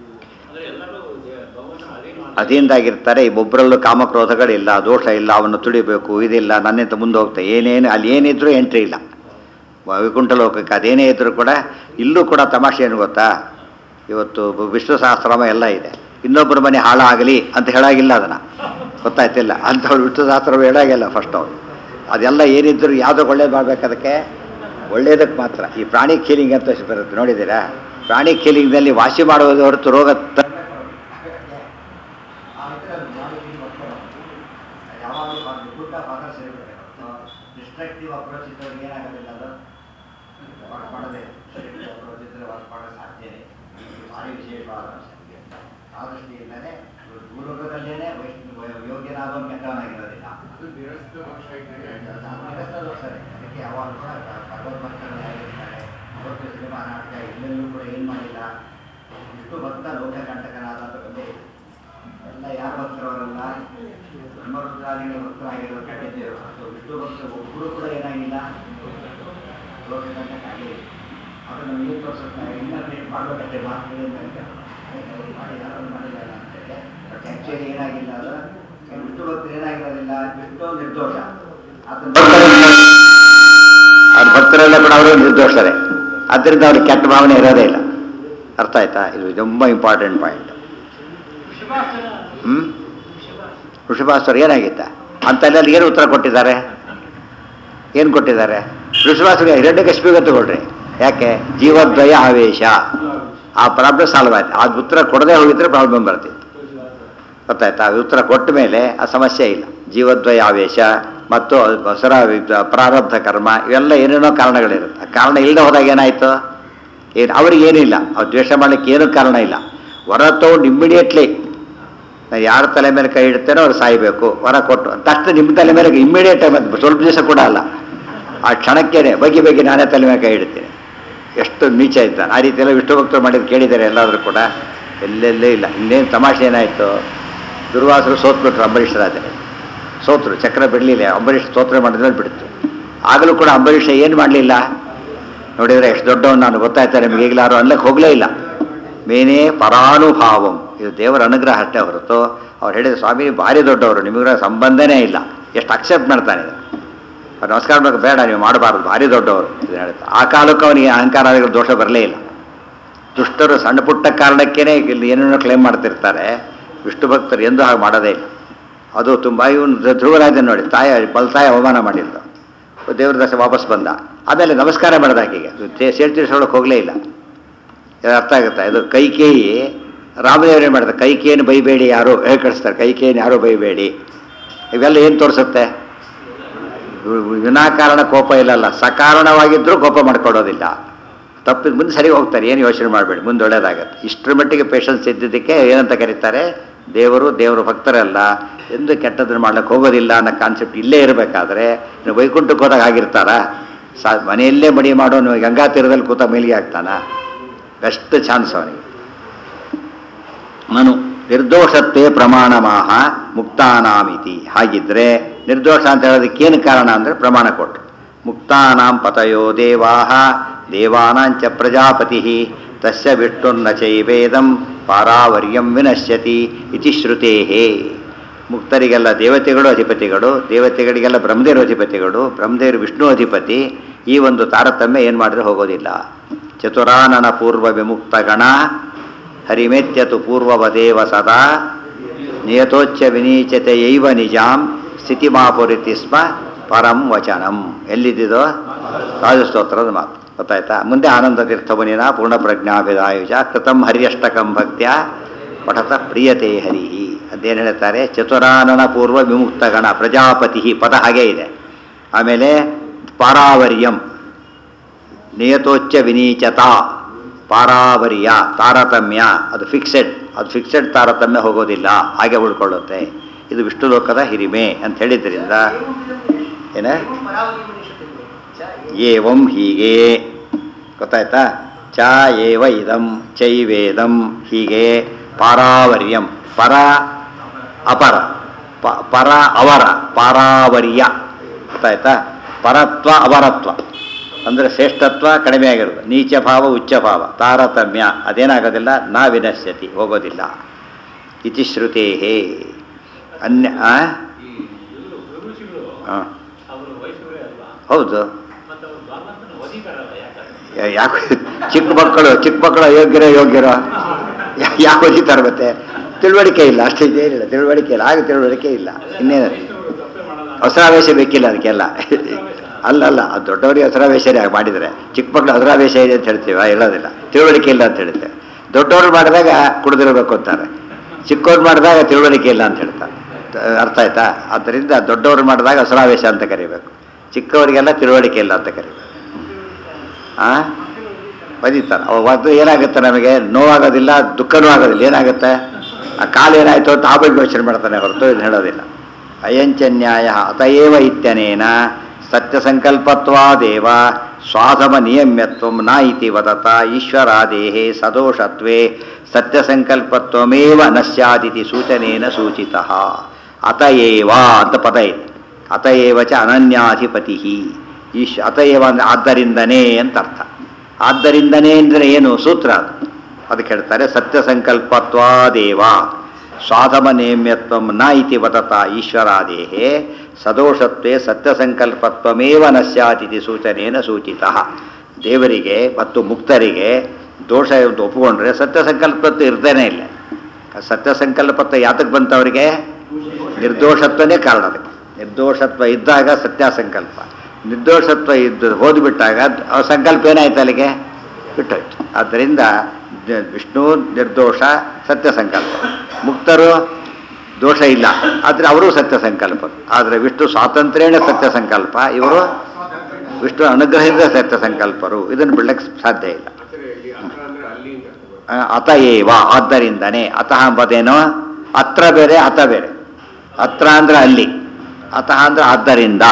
Speaker 1: ಅಧೀನದಾಗಿರ್ತಾರೆ ಈ ಒಬ್ಬರಲ್ಲೂ ಕಾಮಕ್ರೋಧಗಳಿಲ್ಲ ದೋಷ ಇಲ್ಲ ಅವನು ತುಳಿಬೇಕು ಇದಿಲ್ಲ ನನ್ನಿಂದ ಮುಂದೆ ಹೋಗ್ತಾ ಏನೇನು ಅಲ್ಲಿ ಏನಿದ್ರೂ ಎಂಟ್ರಿ ಇಲ್ಲ ವೈಕುಂಠ ಲೋಕಕ್ಕೆ ಅದೇನೇ ಇದ್ರೂ ಕೂಡ ಇಲ್ಲೂ ಕೂಡ ತಮಾಷೆ ಏನು ಗೊತ್ತಾ ಇವತ್ತು ವಿಷ್ಣು ಸಹಸ್ರನಾಮ ಎಲ್ಲ ಇದೆ ಇನ್ನೊಬ್ಬರ ಮನೆ ಹಾಳಾಗಲಿ ಅಂತ ಹೇಳಾಗಿಲ್ಲ ಅದನ್ನು ಗೊತ್ತಾಯ್ತಿಲ್ಲ ಅಂಥವ್ರು ವಿಷ್ಣು ಸಹಸ್ರ ಹೇಳಾಗಿಲ್ಲ ಫಸ್ಟ್ ಅವ್ರು ಅದೆಲ್ಲ ಏನಿದ್ರು ಯಾವುದಕ್ಕೆ ಒಳ್ಳೇದು ಮಾಡ್ಬೇಕು ಅದಕ್ಕೆ ಒಳ್ಳೇದಕ್ಕೆ ಮಾತ್ರ ಈ ಪ್ರಾಣಿ ಕೀಲಿಂಗ್ ಅಂತ ಬರುತ್ತೆ ನೋಡಿದ್ದೀರಾ ಪ್ರಾಣಿ ಕೀಲಿಂಗ್ನಲ್ಲಿ ವಾಸಿ ಮಾಡುವುದು ಹೊರತು ರೋಗ ತ- ಡಿಸ್ಟ್ರಕ್ಟಿವ್ ಅಪ್ರೋಚ್ ಇದ್ದವ್ರಿಗೆ ಏನಾಗೋದಿಲ್ಲ ಅದು ವರ್ಕ್ ಮಾಡೋದೇ ಅಪ್ರೋಚ್ ಇದ್ದರೆ ವರ್ಕ್ ಮಾಡೋ ಸಾಧ್ಯನೇ ಇದು ಭಾರಿ ವಿಶೇಷವಾದ ಅಂಶ ಆ ದೃಷ್ಟಿಯಿಂದಲೇ ಗುರುಗಳಲ್ಲೇನೆ ವೈಷ್ಣವ ಯೋಗ್ಯನಾದವನು ಕೆಟ್ಟವನಾಗಿರೋದಿಲ್ಲ ಜಗತ್ತಲ್ಲಿ ಹೋಗ್ತಾರೆ. ಅದಕ್ಕೆ ಯಾವಾಗಲೂ ಕೂಡ ಭಗವದ್ಭಕ್ತರು ಯಾರಿರ್ತಾರೆ ಅವತ್ತು ಸಿನಿಮಾ ನಾಟಕ ಎಲ್ಲೆಲ್ಲೂ ಕೂಡ ಏನು ಮಾಡಿಲ್ಲ ಇಷ್ಟು ಭಕ್ತ ಲೋಕಕಂಟಕನಾದ ಅಂತ ಬಂದೇ ಇದೆ ಎಲ್ಲ ಯಾರು ಭಕ್ತರವರಲ್ಲ ಬ್ರಹ್ಮರುದ್ರಾದಿಗಳ ಭಕ್ತರಾಗಿರೋರು ಕಂಡಿದ್ದೇವೆ ಸೊ ವಿಷ್ಣು ಭಕ್ತರು ಒಬ್ಬರು ಕೂಡ ಏನಾಗಿಲ್ಲ ಲೋಕಕಂಟಕ ಆಗಿಲ್ಲ ಅದನ್ನು ನೀವು ತೋರಿಸುತ್ತಾ ಇನ್ನರ್ನೇಟ್ ಮಾಡಬೇಕಷ್ಟೇ ಮಾತುಗಳು ಅಂತ ಮಾಡಿ ಯಾರು ಮಾಡಿಲ್ಲ ಅಂತೇಳಿ ಬಟ್ ಆ್ಯಕ್ಚುಲಿ ಏನಾಗಿಲ್ಲ ಅದು ವಿಷ್ಣು ಭಕ್ತರು ಏನಾಗಿರೋದಿಲ್ಲ ವಿಷ್ಣು ನಿರ್ದೋಷ ಅದನ್ನ ಅವ್ರ ಭಕ್ತರೆಲ್ಲ ಕೂಡ ಅವರು ನಿರ್ದೋಷರೇ ಆದ್ದರಿಂದ ಅವ್ರಿಗೆ ಕೆಟ್ಟ ಭಾವನೆ ಇರೋದೇ ಇಲ್ಲ ಅರ್ಥ ಆಯ್ತಾ ಇದು ತುಂಬ ಇಂಪಾರ್ಟೆಂಟ್ ಪಾಯಿಂಟ್ ಹ್ಞೂ ಋಷಭಾಸ್ವರ ಏನಾಗಿತ್ತ ಅಂತೆಲ್ಲ ಏನು ಉತ್ತರ ಕೊಟ್ಟಿದ್ದಾರೆ ಏನು ಕೊಟ್ಟಿದ್ದಾರೆ ಋಷಭಾಸ್ವರ ಹಿರಣ್ಯಕಶ್ಮಿಗೆ ತಗೊಳ್ರಿ ಯಾಕೆ ಜೀವದ್ವಯ ಆವೇಶ ಆ ಪ್ರಾಬ್ಲಮ್ ಸಾಲ್ವ್ ಆಯ್ತು ಅದು ಉತ್ತರ ಕೊಡದೆ ಹೋಗಿದ್ರೆ ಪ್ರಾಬ್ಲಮ್ ಬರ್ತಿತ್ತು ಗೊತ್ತಾಯ್ತಾ ಅದು ಉತ್ತರ ಕೊಟ್ಟ ಮೇಲೆ ಆ ಸಮಸ್ಯೆ ಇಲ್ಲ ಜೀವದ್ವಯ ಆವೇಶ ಮತ್ತು ಹೊಸರ ಪ್ರಾರಬ್ಧ ಕರ್ಮ ಇವೆಲ್ಲ ಏನೇನೋ ಕಾರಣಗಳಿರುತ್ತೆ ಆ ಕಾರಣ ಇಲ್ಲದೆ ಹೋದಾಗ ಏನಾಯಿತು ಏನು ಅವ್ರಿಗೆ ಏನಿಲ್ಲ ಅವ್ರು ದ್ವೇಷ ಮಾಡಲಿಕ್ಕೆ ಏನೂ ಕಾರಣ ಇಲ್ಲ ವರ ತೊಗೊಂಡು ಇಮ್ಮಿಡಿಯೇಟ್ಲಿ ನಾನು ಯಾರ ತಲೆ ಮೇಲೆ ಕೈ ಇಡ್ತೇನೋ ಅವ್ರು ಸಾಯಬೇಕು ವರ ಕೊಟ್ಟು ತಕ್ಷಣ ನಿಮ್ಮ ತಲೆ ಮೇಲೆ ಇಮ್ಮಿಡಿಯೇಟ್ ಸ್ವಲ್ಪ ದಿವಸ ಕೂಡ ಅಲ್ಲ ಆ ಕ್ಷಣಕ್ಕೇನೆ ಬಗೆ ಬಗೆ ನಾನೇ ತಲೆ ಮೇಲೆ ಕೈ ಇಡ್ತೀನಿ ಎಷ್ಟು ನೀಚ ಇದ್ದಾನೆ ಆ ರೀತಿ ಎಲ್ಲ ವಿಷ್ಣು ಭಕ್ತರು ಮಾಡಿದ್ದು ಕೇಳಿದ್ದಾರೆ ಎಲ್ಲಾದರೂ ಕೂಡ ಎಲ್ಲೆಲ್ಲೇ ಇಲ್ಲ ಇನ್ನೇನು ತಮಾಷೆ ಏನಾಯಿತು ದುರ್ವಾಸರು ಸೋತ್ಬಿಟ್ರು ಅಂಬರೀಷ್ ರಾಜನೇ ಸೋತರು ಚಕ್ರ ಬಿಡಲಿಲ್ಲ ಅಂಬರೀಷ್ ಸ್ತೋತ್ರ ಮಾಡಿದ್ಮೇಲೆ ಬಿಡ್ತು ಆಗಲೂ ಕೂಡ ಅಂಬರೀಷ ಏನು ಮಾಡಲಿಲ್ಲ ನೋಡಿದರೆ ಎಷ್ಟು ದೊಡ್ಡವನು ನಾನು ಗೊತ್ತಾಯ್ತಾ ನಿಮಗೆ ಈಗಲಾರು ಅನ್ಲಕ್ಕೆ ಹೋಗಲೇ ಇಲ್ಲ ಮೇನೇ ಪರಾನುಭಾವಂ ಇದು ದೇವರ ಅನುಗ್ರಹ ಅಷ್ಟೇ ಹೊರತು ಅವ್ರು ಹೇಳಿದ ಸ್ವಾಮಿ ಭಾರಿ ದೊಡ್ಡವರು ನಿಮಗಿರೋ ಸಂಬಂಧನೇ ಇಲ್ಲ ಎಷ್ಟು ಅಕ್ಸೆಪ್ಟ್ ಮಾಡ್ತಾನೆ ಇದು ಅವ್ರು ನಮಸ್ಕಾರ ಮಾಡೋಕೆ ಬೇಡ ನೀವು ಮಾಡಬಾರ್ದು ಭಾರಿ ದೊಡ್ಡವರು ಇದು ಹೇಳ್ತಾ ಆ ಕಾಲಕ್ಕೂ ಅವನಿಗೆ ಅಹಂಕಾರಾದಿಗಳ ದೋಷ ಬರಲೇ ಇಲ್ಲ ದುಷ್ಟರು ಸಣ್ಣ ಪುಟ್ಟ ಕಾರಣಕ್ಕೇ ಇಲ್ಲಿ ಏನೇನೋ ಕ್ಲೇಮ್ ಮಾಡ್ತಿರ್ತಾರೆ ವಿಷ್ಣು ಭಕ್ತರು ಎಂದೂ ಹಾಗೆ ಮಾಡೋದೇ ಇಲ್ಲ ಅದು ತುಂಬ ಇವನು ಧ್ರುವರಾಜನ್ ನೋಡಿ ತಾಯ ಬಲ್ತಾಯ ಅವಮಾನ ಮಾಡಿಲ್ಲ ದೇವ್ರ ದಶ ವಾಪಸ್ ಬಂದ ಆಮೇಲೆ ನಮಸ್ಕಾರ ಮಾಡ್ದ ಆಕೆಗೆ ಸೇಡ್ ತೀರ್ಸೋಳಕ್ಕೆ ಹೋಗಲೇ ಇಲ್ಲ ಇದು ಅರ್ಥ ಆಗುತ್ತಾ ಇದು ಕೈಕೇಯಿ ರಾಮದೇವರೇ ಮಾಡಿದ ಕೈಕೇಯನ್ನು ಬೈಬೇಡಿ ಯಾರು ಹೇಳಿ ಕಳಿಸ್ತಾರೆ ಕೈಕೇಯನ್ನು ಯಾರು ಬೈಬೇಡಿ ಇವೆಲ್ಲ ಏನು ತೋರಿಸುತ್ತೆ ವಿ- ವಿನಾಕಾರಣ ಕೋಪ ಇಲ್ಲಲ್ಲ ಸಕಾರಣವಾಗಿದ್ದರೂ ಕೋಪ ಮಾಡ್ಕೊಡೋದಿಲ್ಲ ತಪ್ಪಿದ ಮುಂದೆ ಸರಿ ಹೋಗ್ತಾರೆ ಏನು ಯೋಚನೆ ಮಾಡಬೇಡಿ ಮುಂದೆ ಒಳ್ಳೇದಾಗತ್ತೆ ಇಷ್ಟರ ಮಟ್ಟಿಗೆ ಪೇಷನ್ಸ್ ಇದ್ದಿದ್ದಕ್ಕೆ ಏನಂತ ಕರೀತಾರೆ ದೇವರು ದೇವರು ಭಕ್ತರಲ್ಲ ಎಂದು ಕೆಟ್ಟದನ್ನು ಮಾಡ್ಲಿಕ್ಕೆ ಹೋಗೋದಿಲ್ಲ ಅನ್ನೋ ಕಾನ್ಸೆಪ್ಟ್ ಇಲ್ಲೇ ಇರಬೇಕಾದ್ರೆ ನೀವು ವೈಕುಂಠಕ್ಕೆ ಹೋದಾಗ ಆಗಿರ್ತಾರ ಸಾ ಮನೆಯಲ್ಲೇ ಮಡಿ ಮಾಡೋನು ಗಂಗಾ ತೀರದಲ್ಲಿ ಕೂತ ಮೇಲಿಗೆ ಆಗ್ತಾನ ಬೆಸ್ಟ್ ಚಾನ್ಸ್ ಅವನಿಗೆ ಮನು ನಿರ್ದೋಷತ್ವೇ ಪ್ರಮಾಣಮಾಹ ಮುಕ್ತಾನಾಮಿತಿ ಹಾಗಿದ್ರೆ ನಿರ್ದೋಷ ಅಂತ ಹೇಳೋದಕ್ಕೇನು ಕಾರಣ ಅಂದರೆ ಪ್ರಮಾಣ ಕೊಟ್ಟರು ಮುಕ್ತಾನಾಂ ಪತಯೋ ದೇವಾಹ ದೇವಾನಾಂಚ ಪ್ರಜಾಪತಿ ತಸ್ಯ ವಿಷ್ಣುರ್ನ ಚೈವೇದಂ ಪಾರಾವರ್ಯಂ ವಿನಶ್ಯತಿ ಇತಿ ಶ್ರುತೇಹೇ ಮುಕ್ತರಿಗೆಲ್ಲ ದೇವತೆಗಳು ಅಧಿಪತಿಗಳು ದೇವತೆಗಳಿಗೆಲ್ಲ ಬ್ರಹ್ಮದೇವರು ಅಧಿಪತಿಗಳು ಬ್ರಹ್ಮದೇವರು ವಿಷ್ಣು ಅಧಿಪತಿ ಈ ಒಂದು ತಾರತಮ್ಯ ಏನು ಮಾಡಿದ್ರೆ ಹೋಗೋದಿಲ್ಲ ಚತುರಾನನ ಪೂರ್ವ ವಿಮುಕ್ತ ಗಣ ಹರಿಮೆತ್ಯತು ಪೂರ್ವವದೇವ ಸದಾ ನಿಯತೋಚ್ಚ ವಿನೀಚತೆಯೈವ ನಿಜಾಂ ಸ್ಥಿತಿಮಾಪುರಿತಿ ಸ್ಮ ಪರಂ ವಚನಂ ಎಲ್ಲಿದ್ದಿದೋ ರಾಜಸ್ತೋತ್ರದ ಮಾತು ಗೊತ್ತಾಯ್ತಾ ಮುಂದೆ ಆನಂದ ತೀರ್ಥಮುನಿನ ಪೂರ್ಣ ಪ್ರಜ್ಞಾಭಿದಾಯುಜ ಕೃತಂ ಹರ್ಯಷ್ಟಕಂ ಭಕ್ತ್ಯ ಪಠತ ಪ್ರಿಯತೆ ಹರಿ ಅದೇನು ಹೇಳ್ತಾರೆ ಚತುರಾನನ ಪೂರ್ವ ವಿಮುಕ್ತ ಗಣ ಪ್ರಜಾಪತಿ ಪದ ಹಾಗೇ ಇದೆ ಆಮೇಲೆ ಪಾರಾವರ್ಯಂ ನಿಯತೋಚ್ಚ ವಿನೀಚತ ಪಾರಾವರ್ಯ ತಾರತಮ್ಯ ಅದು ಫಿಕ್ಸೆಡ್ ಅದು ಫಿಕ್ಸೆಡ್ ತಾರತಮ್ಯ ಹೋಗೋದಿಲ್ಲ ಹಾಗೆ ಉಳ್ಕೊಳ್ಳುತ್ತೆ ಇದು ವಿಷ್ಣು ಲೋಕದ ಹಿರಿಮೆ ಅಂತ ಹೇಳಿದ್ರಿಂದ ಏನ ಏವಂ ಹೀಗೆ ಗೊತ್ತಾಯ್ತಾ ಚ ಏವ ಇದಂ ಚೈವೇದಂ ಹೀಗೆ ಪಾರಾವರ್ಯಂ ಪರ ಅಪರ ಪ- ಪರ ಅವರ ಪಾರಾವರ್ಯ ಗೊತ್ತಾಯ್ತಾ ಪರತ್ವ ಅವರತ್ವ ಅಂದರೆ ಶ್ರೇಷ್ಠತ್ವ ಕಡಿಮೆ ಆಗಿರೋದು ನೀಚ ಭಾವ ಉಚ್ಚ ಭಾವ ತಾರತಮ್ಯ ಅದೇನಾಗೋದಿಲ್ಲ ನಾ ವಿನಶ್ಯತಿ ಹೋಗೋದಿಲ್ಲ ಇತಿ ಶ್ರುತೇಹೇ ಅನ್ಯ ಆ?
Speaker 2: ಈ ಎಲ್ಲೂ ಋಷಿಗಳು
Speaker 1: ಆ,
Speaker 2: ಅವರು ವೈಷ್ಣವರೇ ಅಲ್ವಾ
Speaker 1: ಹೌದು
Speaker 2: ಮತ್ತೆ ಅವರು ಭಗವಂತನ ಒದಿತಾರಲ್ಲ ಯಾಕಂದ್ರೆ
Speaker 1: ಯಾ- ಯಾಕೆ ಚಿಕ್ಕ ಮಕ್ಕಳು ಚಿಕ್ಕ ಮಕ್ಕಳು ಯೋಗ್ಯರೋ ಯೋಗ್ಯರೋ ಯಾ- ಯಾಕೆ ಓದಿತಾರೆ ಮತ್ತೆ ತಿಳುವಳಿಕೆ ಇಲ್ಲ ಅಷ್ಟೇ ಏನಿಲ್ಲ ತಿಳುವಳಿಕೆ ಇಲ್ಲ ಆಗ ತಿಳುವಳಿಕೆ ಇಲ್ಲ ಇನ್ನೇನು ಹಸರಾವೇಶ ಬೇಕಿಲ್ಲ ಅದಕ್ಕೆಲ್ಲ ಅಲ್ಲ ಅಲ್ಲ ಅದು ದೊಡ್ಡವರಿಗೆ ಹಸರಾವೇಶನೇ ಮಾಡಿದರೆ ಚಿಕ್ಕ ಮಕ್ಕಳು ಹಸರಾವೇಶ ಇದೆ ಅಂತ ಹೇಳ್ತೀವಿ ಹೇಳೋದಿಲ್ಲ ತಿಳುವಳಿಕೆ ಇಲ್ಲ ಅಂತ ಹೇಳ್ತೇವೆ ದೊಡ್ಡವರು ಮಾಡಿದಾಗ ಕುಡಿದಿರಬೇಕು ಅಂತಾರೆ ಚಿಕ್ಕವ್ರು ಮಾಡಿದಾಗ ತಿಳುವಳಿಕೆ ಇಲ್ಲ ಅಂತ ಹೇಳ್ತಾರೆ ತ- ಅರ್ಥ ಆಯ್ತಾ ಆದ್ದರಿಂದ ದೊಡ್ಡವರು ಮಾಡಿದಾಗ ಹಸರಾವೇಶ ಅಂತ ಕರಿಬೇಕು ಚಿಕ್ಕವರಿಗೆಲ್ಲ ತಿಳುವಳಿಕೆ ಇಲ್ಲ ಅಂತ ಕರಿಬೇಕು ಆ ಬದೀತಾರೆ ಅವತ್ತು ಏನಾಗುತ್ತೆ ನಮಗೆ ನೋವಾಗೋದಿಲ್ಲ ದುಃಖನೂ ಆಗೋದಿಲ್ಲ ಏನಾಗುತ್ತೆ ಆ ಕಾಲು ಏನಾಯ್ತು ಅಂತ ಆ ಬಗ್ಗೆ ಯೋಚನೆ ಮಾಡ್ತಾನೆ ಹೊರತು ಇದು ಹೇಳೋದಿಲ್ಲ ಅಯಂಚನ್ಯಾಯ ಅತಯೇವ ಇತ್ಯನೇನ ಸತ್ಯಸಂಕಲ್ಪತ್ವಾದೇವ ಸ್ವಾಧಮ ನಿಯಮ್ಯತ್ವ ನ ಇತಿ ವದತ ಈಶ್ವರಾದೇಹೇ ಸದೋಷತ್ವೇ ಸತ್ಯಸಂಕಲ್ಪತ್ವಮೇವ ನ ಸ್ಯಾದಿತಿ ಸೂಚನೇನ ಸೂಚಿತ ಅತಯೇವ ಅಂತ ಪದ ಇದೆ ಅತಯೇವ ಚ ಅನನ್ಯಾಧಿಪತಿ ಈಶ್ ಅತಯೇವ ಅಂದ್ರೆ ಆದ್ದರಿಂದನೇ ಅಂತ ಅರ್ಥ ಆದ್ದರಿಂದನೇ ಅಂದರೆ ಏನು ಸೂತ್ರ ಅದು ಅದಕ್ಕೆ ಹೇಳ್ತಾರೆ ಸತ್ಯ ಸಂಕಲ್ಪತ್ವಾದೇವ ಸ್ವಾಧಮ ನೇಮ್ಯತ್ವ ನ ಇತಿ ವದತ ಈಶ್ವರಾದೇಹೇ ಸದೋಷತ್ವೇ ಸತ್ಯ ಸಂಕಲ್ಪತ್ವಮೇವ ನ ಸ್ಯಾತಿಥಿ ಸೂಚನೇನ ಸೂಚಿತ ದೇವರಿಗೆ ಮತ್ತು ಮುಕ್ತರಿಗೆ ದೋಷ ಅಂತ ಒಪ್ಪಿಕೊಂಡ್ರೆ ಸತ್ಯ ಸಂಕಲ್ಪತ್ವ ಇರ್ದೇನೆ ಇಲ್ಲ ಆ ಸತ್ಯ ಸಂಕಲ್ಪತ್ವ ಯಾತಕ್ಕೆ ಬಂತವರಿಗೆ ನಿರ್ದೋಷತ್ವನೇ ಕಾರಣ ಅದಕ್ಕೆ ನಿರ್ದೋಷತ್ವ ಇದ್ದಾಗ ಸತ್ಯ ಸಂಕಲ್ಪ ನಿರ್ದೋಷತ್ವ ಇದ್ದು ಹೋದ್ಬಿಟ್ಟಾಗ ಆ ಸಂಕಲ್ಪ ಏನಾಯ್ತು ಅಲ್ಲಿಗೆ ಬಿಟ್ಟೋಯ್ತು ಆದ್ದರಿಂದ ದ- ವಿಷ್ಣು ನಿರ್ದೋಷ ಸತ್ಯ ಸಂಕಲ್ಪ ಮುಕ್ತರು ದೋಷ ಇಲ್ಲ ಆದರೆ ಅವರು ಸತ್ಯ ಸಂಕಲ್ಪ ಆದರೆ ವಿಷ್ಣು ಸ್ವಾತಂತ್ರ್ಯನೇ ಸತ್ಯ ಸಂಕಲ್ಪ ಇವರು ವಿಷ್ಣು ಅನುಗ್ರಹದಿಂದ ಸತ್ಯ ಸಂಕಲ್ಪರು ಇದನ್ನು ಬಿಡಕ್ಕೆ ಸಾಧ್ಯ ಇಲ್ಲ ಆ, ಅತ ಏವ ಆದ್ದರಿಂದನೇ ಅತಃ ಎಂಬುದೇನೋ ಅತ್ರ ಬೇರೆ ಅತ ಬೇರೆ ಅತ್ರ ಅಂದ್ರೆ ಅಲ್ಲಿ ಅತಃ ಅಂದ್ರೆ ಆದ್ದರಿಂದ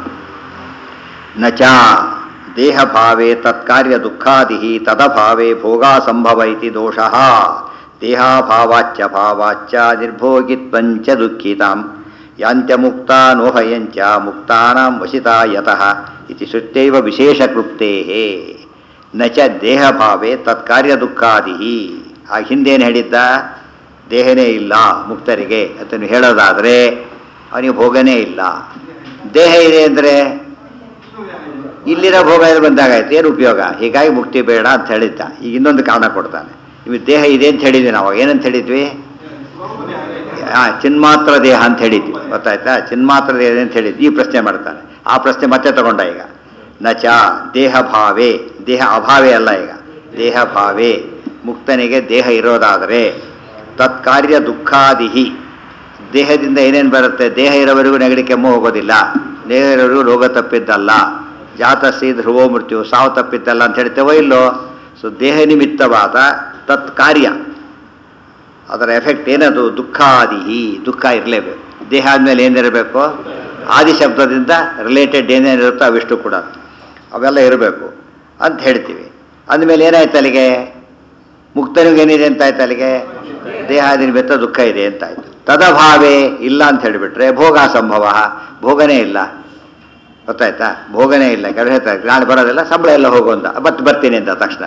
Speaker 1: ನಚ ದೇಹಭಾವೇ ತತ್ಕಾರ್ಯ ದುಃಖಾದಿ ತದಭಾವೇ ಭೋಗಾ ಸಂಭವ ಇತಿ ದೋಷಃ ದೇಹಾಭಾವಾಚ್ಚ ಭಾವಾಚ್ಚ ನಿರ್ಭೋಗಿತ್ವಂಚ ದುಃಖಿತಾಂ ಯಾಂತ್ಯ ಮುಕ್ತಾ ನೋಹಯಂಚ ಮುಕ್ತಾನಾಂ ವಶಿತಾ ಯತಃ ಇತಿ ಶ್ರುತ್ಯೈವ ವಿಶೇಷಕೃಪ್ತೇಃ ನ ಚ ದೇಹಭಾವೇ ತತ್ಕಾರ್ಯ ದುಃಖಾದಿ ಆ ಹಿಂದೇನು ಹೇಳಿದ್ದ ದೇಹನೇ ಇಲ್ಲ ಮುಕ್ತರಿಗೆ ಅದನ್ನು ಹೇಳೋದಾದರೆ ಅವನಿಗೆ ಭೋಗನೇ ಇಲ್ಲ ದೇಹ ಇದೆ ಅಂದರೆ ಇಲ್ಲಿರೋ ಭೋಗ ಎಲ್ಲಿ ಬಂದಾಗಾಯ್ತು ಏನು ಉಪಯೋಗ ಹೀಗಾಗಿ ಮುಕ್ತಿ ಬೇಡ ಅಂತ ಹೇಳಿದ್ದ ಈಗ ಇನ್ನೊಂದು ಕಾರಣ ಕೊಡ್ತಾನೆ ಇವು ದೇಹ ಇದೆ ಅಂತ ಹೇಳಿದ್ವಿ ನಾವು ಏನಂತ ಹೇಳಿದ್ವಿ ಆ ಚಿನ್ಮಾತ್ರ ದೇಹ ಅಂತ ಹೇಳಿದ್ವಿ ಗೊತ್ತಾಯ್ತಾ ಚಿನ್ಮಾತ್ರ ದೇಹ ಅಂತ ಹೇಳಿದ್ವಿ ಈ ಪ್ರಶ್ನೆ ಮಾಡ್ತಾನೆ ಆ ಪ್ರಶ್ನೆ ಮತ್ತೆ ತಗೊಂಡ ಈಗ ನಚ ದೇಹ ಭಾವೇ ದೇಹ ಅಭಾವೇ ಅಲ್ಲ ಈಗ ದೇಹ ಭಾವೇ ಮುಕ್ತನಿಗೆ ದೇಹ ಇರೋದಾದರೆ ತತ್ಕಾರ್ಯ ದುಃಖಾದಿಹಿ ದೇಹದಿಂದ ಏನೇನು ಬರುತ್ತೆ ದೇಹ ಇರೋವರೆಗೂ ನೆಗಡಿ ಕೆಮ್ಮು ಹೋಗೋದಿಲ್ಲ ದೇಹ ಇರೋವರೆಗೂ ರೋಗ ತಪ್ಪಿದ್ದಲ್ಲ ಜಾತಸಿ ಧ್ರುವೋ ಮೃತ್ಯು ಸಾವು ತಪ್ಪಿದ್ದಲ್ಲ ಅಂತ ಹೇಳ್ತೇವೋ ಇಲ್ಲೋ ಸೊ ದೇಹ ನಿಮಿತ್ತವಾದ ತತ್ ಕಾರ್ಯ ಅದರ ಎಫೆಕ್ಟ್ ಏನದು ದುಃಖಾದಿಹಿ ದುಃಖ ಇರಲೇಬೇಕು ದೇಹ ಆದಮೇಲೆ ಏನಿರಬೇಕು ಆದಿ ಶಬ್ದದಿಂದ ರಿಲೇಟೆಡ್ ಏನೇನಿರುತ್ತೋ ಅವಿಷ್ಟು ಕೂಡ ಅವೆಲ್ಲ ಇರಬೇಕು ಅಂತ ಹೇಳ್ತೀವಿ ಅಂದಮೇಲೆ ಏನಾಯ್ತು ಅಲ್ಲಿಗೆ ಮುಕ್ತನಿಗೆ ಏನಿದೆ ಅಂತ ಆಯ್ತು ಅಲ್ಲಿಗೆ ದೇಹಾದಿ ಬೆತ್ತ ದುಃಖ ಇದೆ ಅಂತ ಆಯ್ತು ತದಭಾವೇ ಇಲ್ಲ ಅಂತ ಹೇಳಿಬಿಟ್ರೆ ಭೋಗ ಸಂಭವ ಭೋಗನೇ ಇಲ್ಲ ಗೊತ್ತಾಯ್ತಾ ಭೋಗನೇ ಇಲ್ಲ ಕೆಲಸ ಹೇಳ್ತಾರೆ ನಾಳೆ ಬರೋದಿಲ್ಲ ಸಂಬಳ ಎಲ್ಲ ಹೋಗುವಂತ ಮತ್ತೆ ಬರ್ತೀನಿ ಅಂತ ತಕ್ಷಣ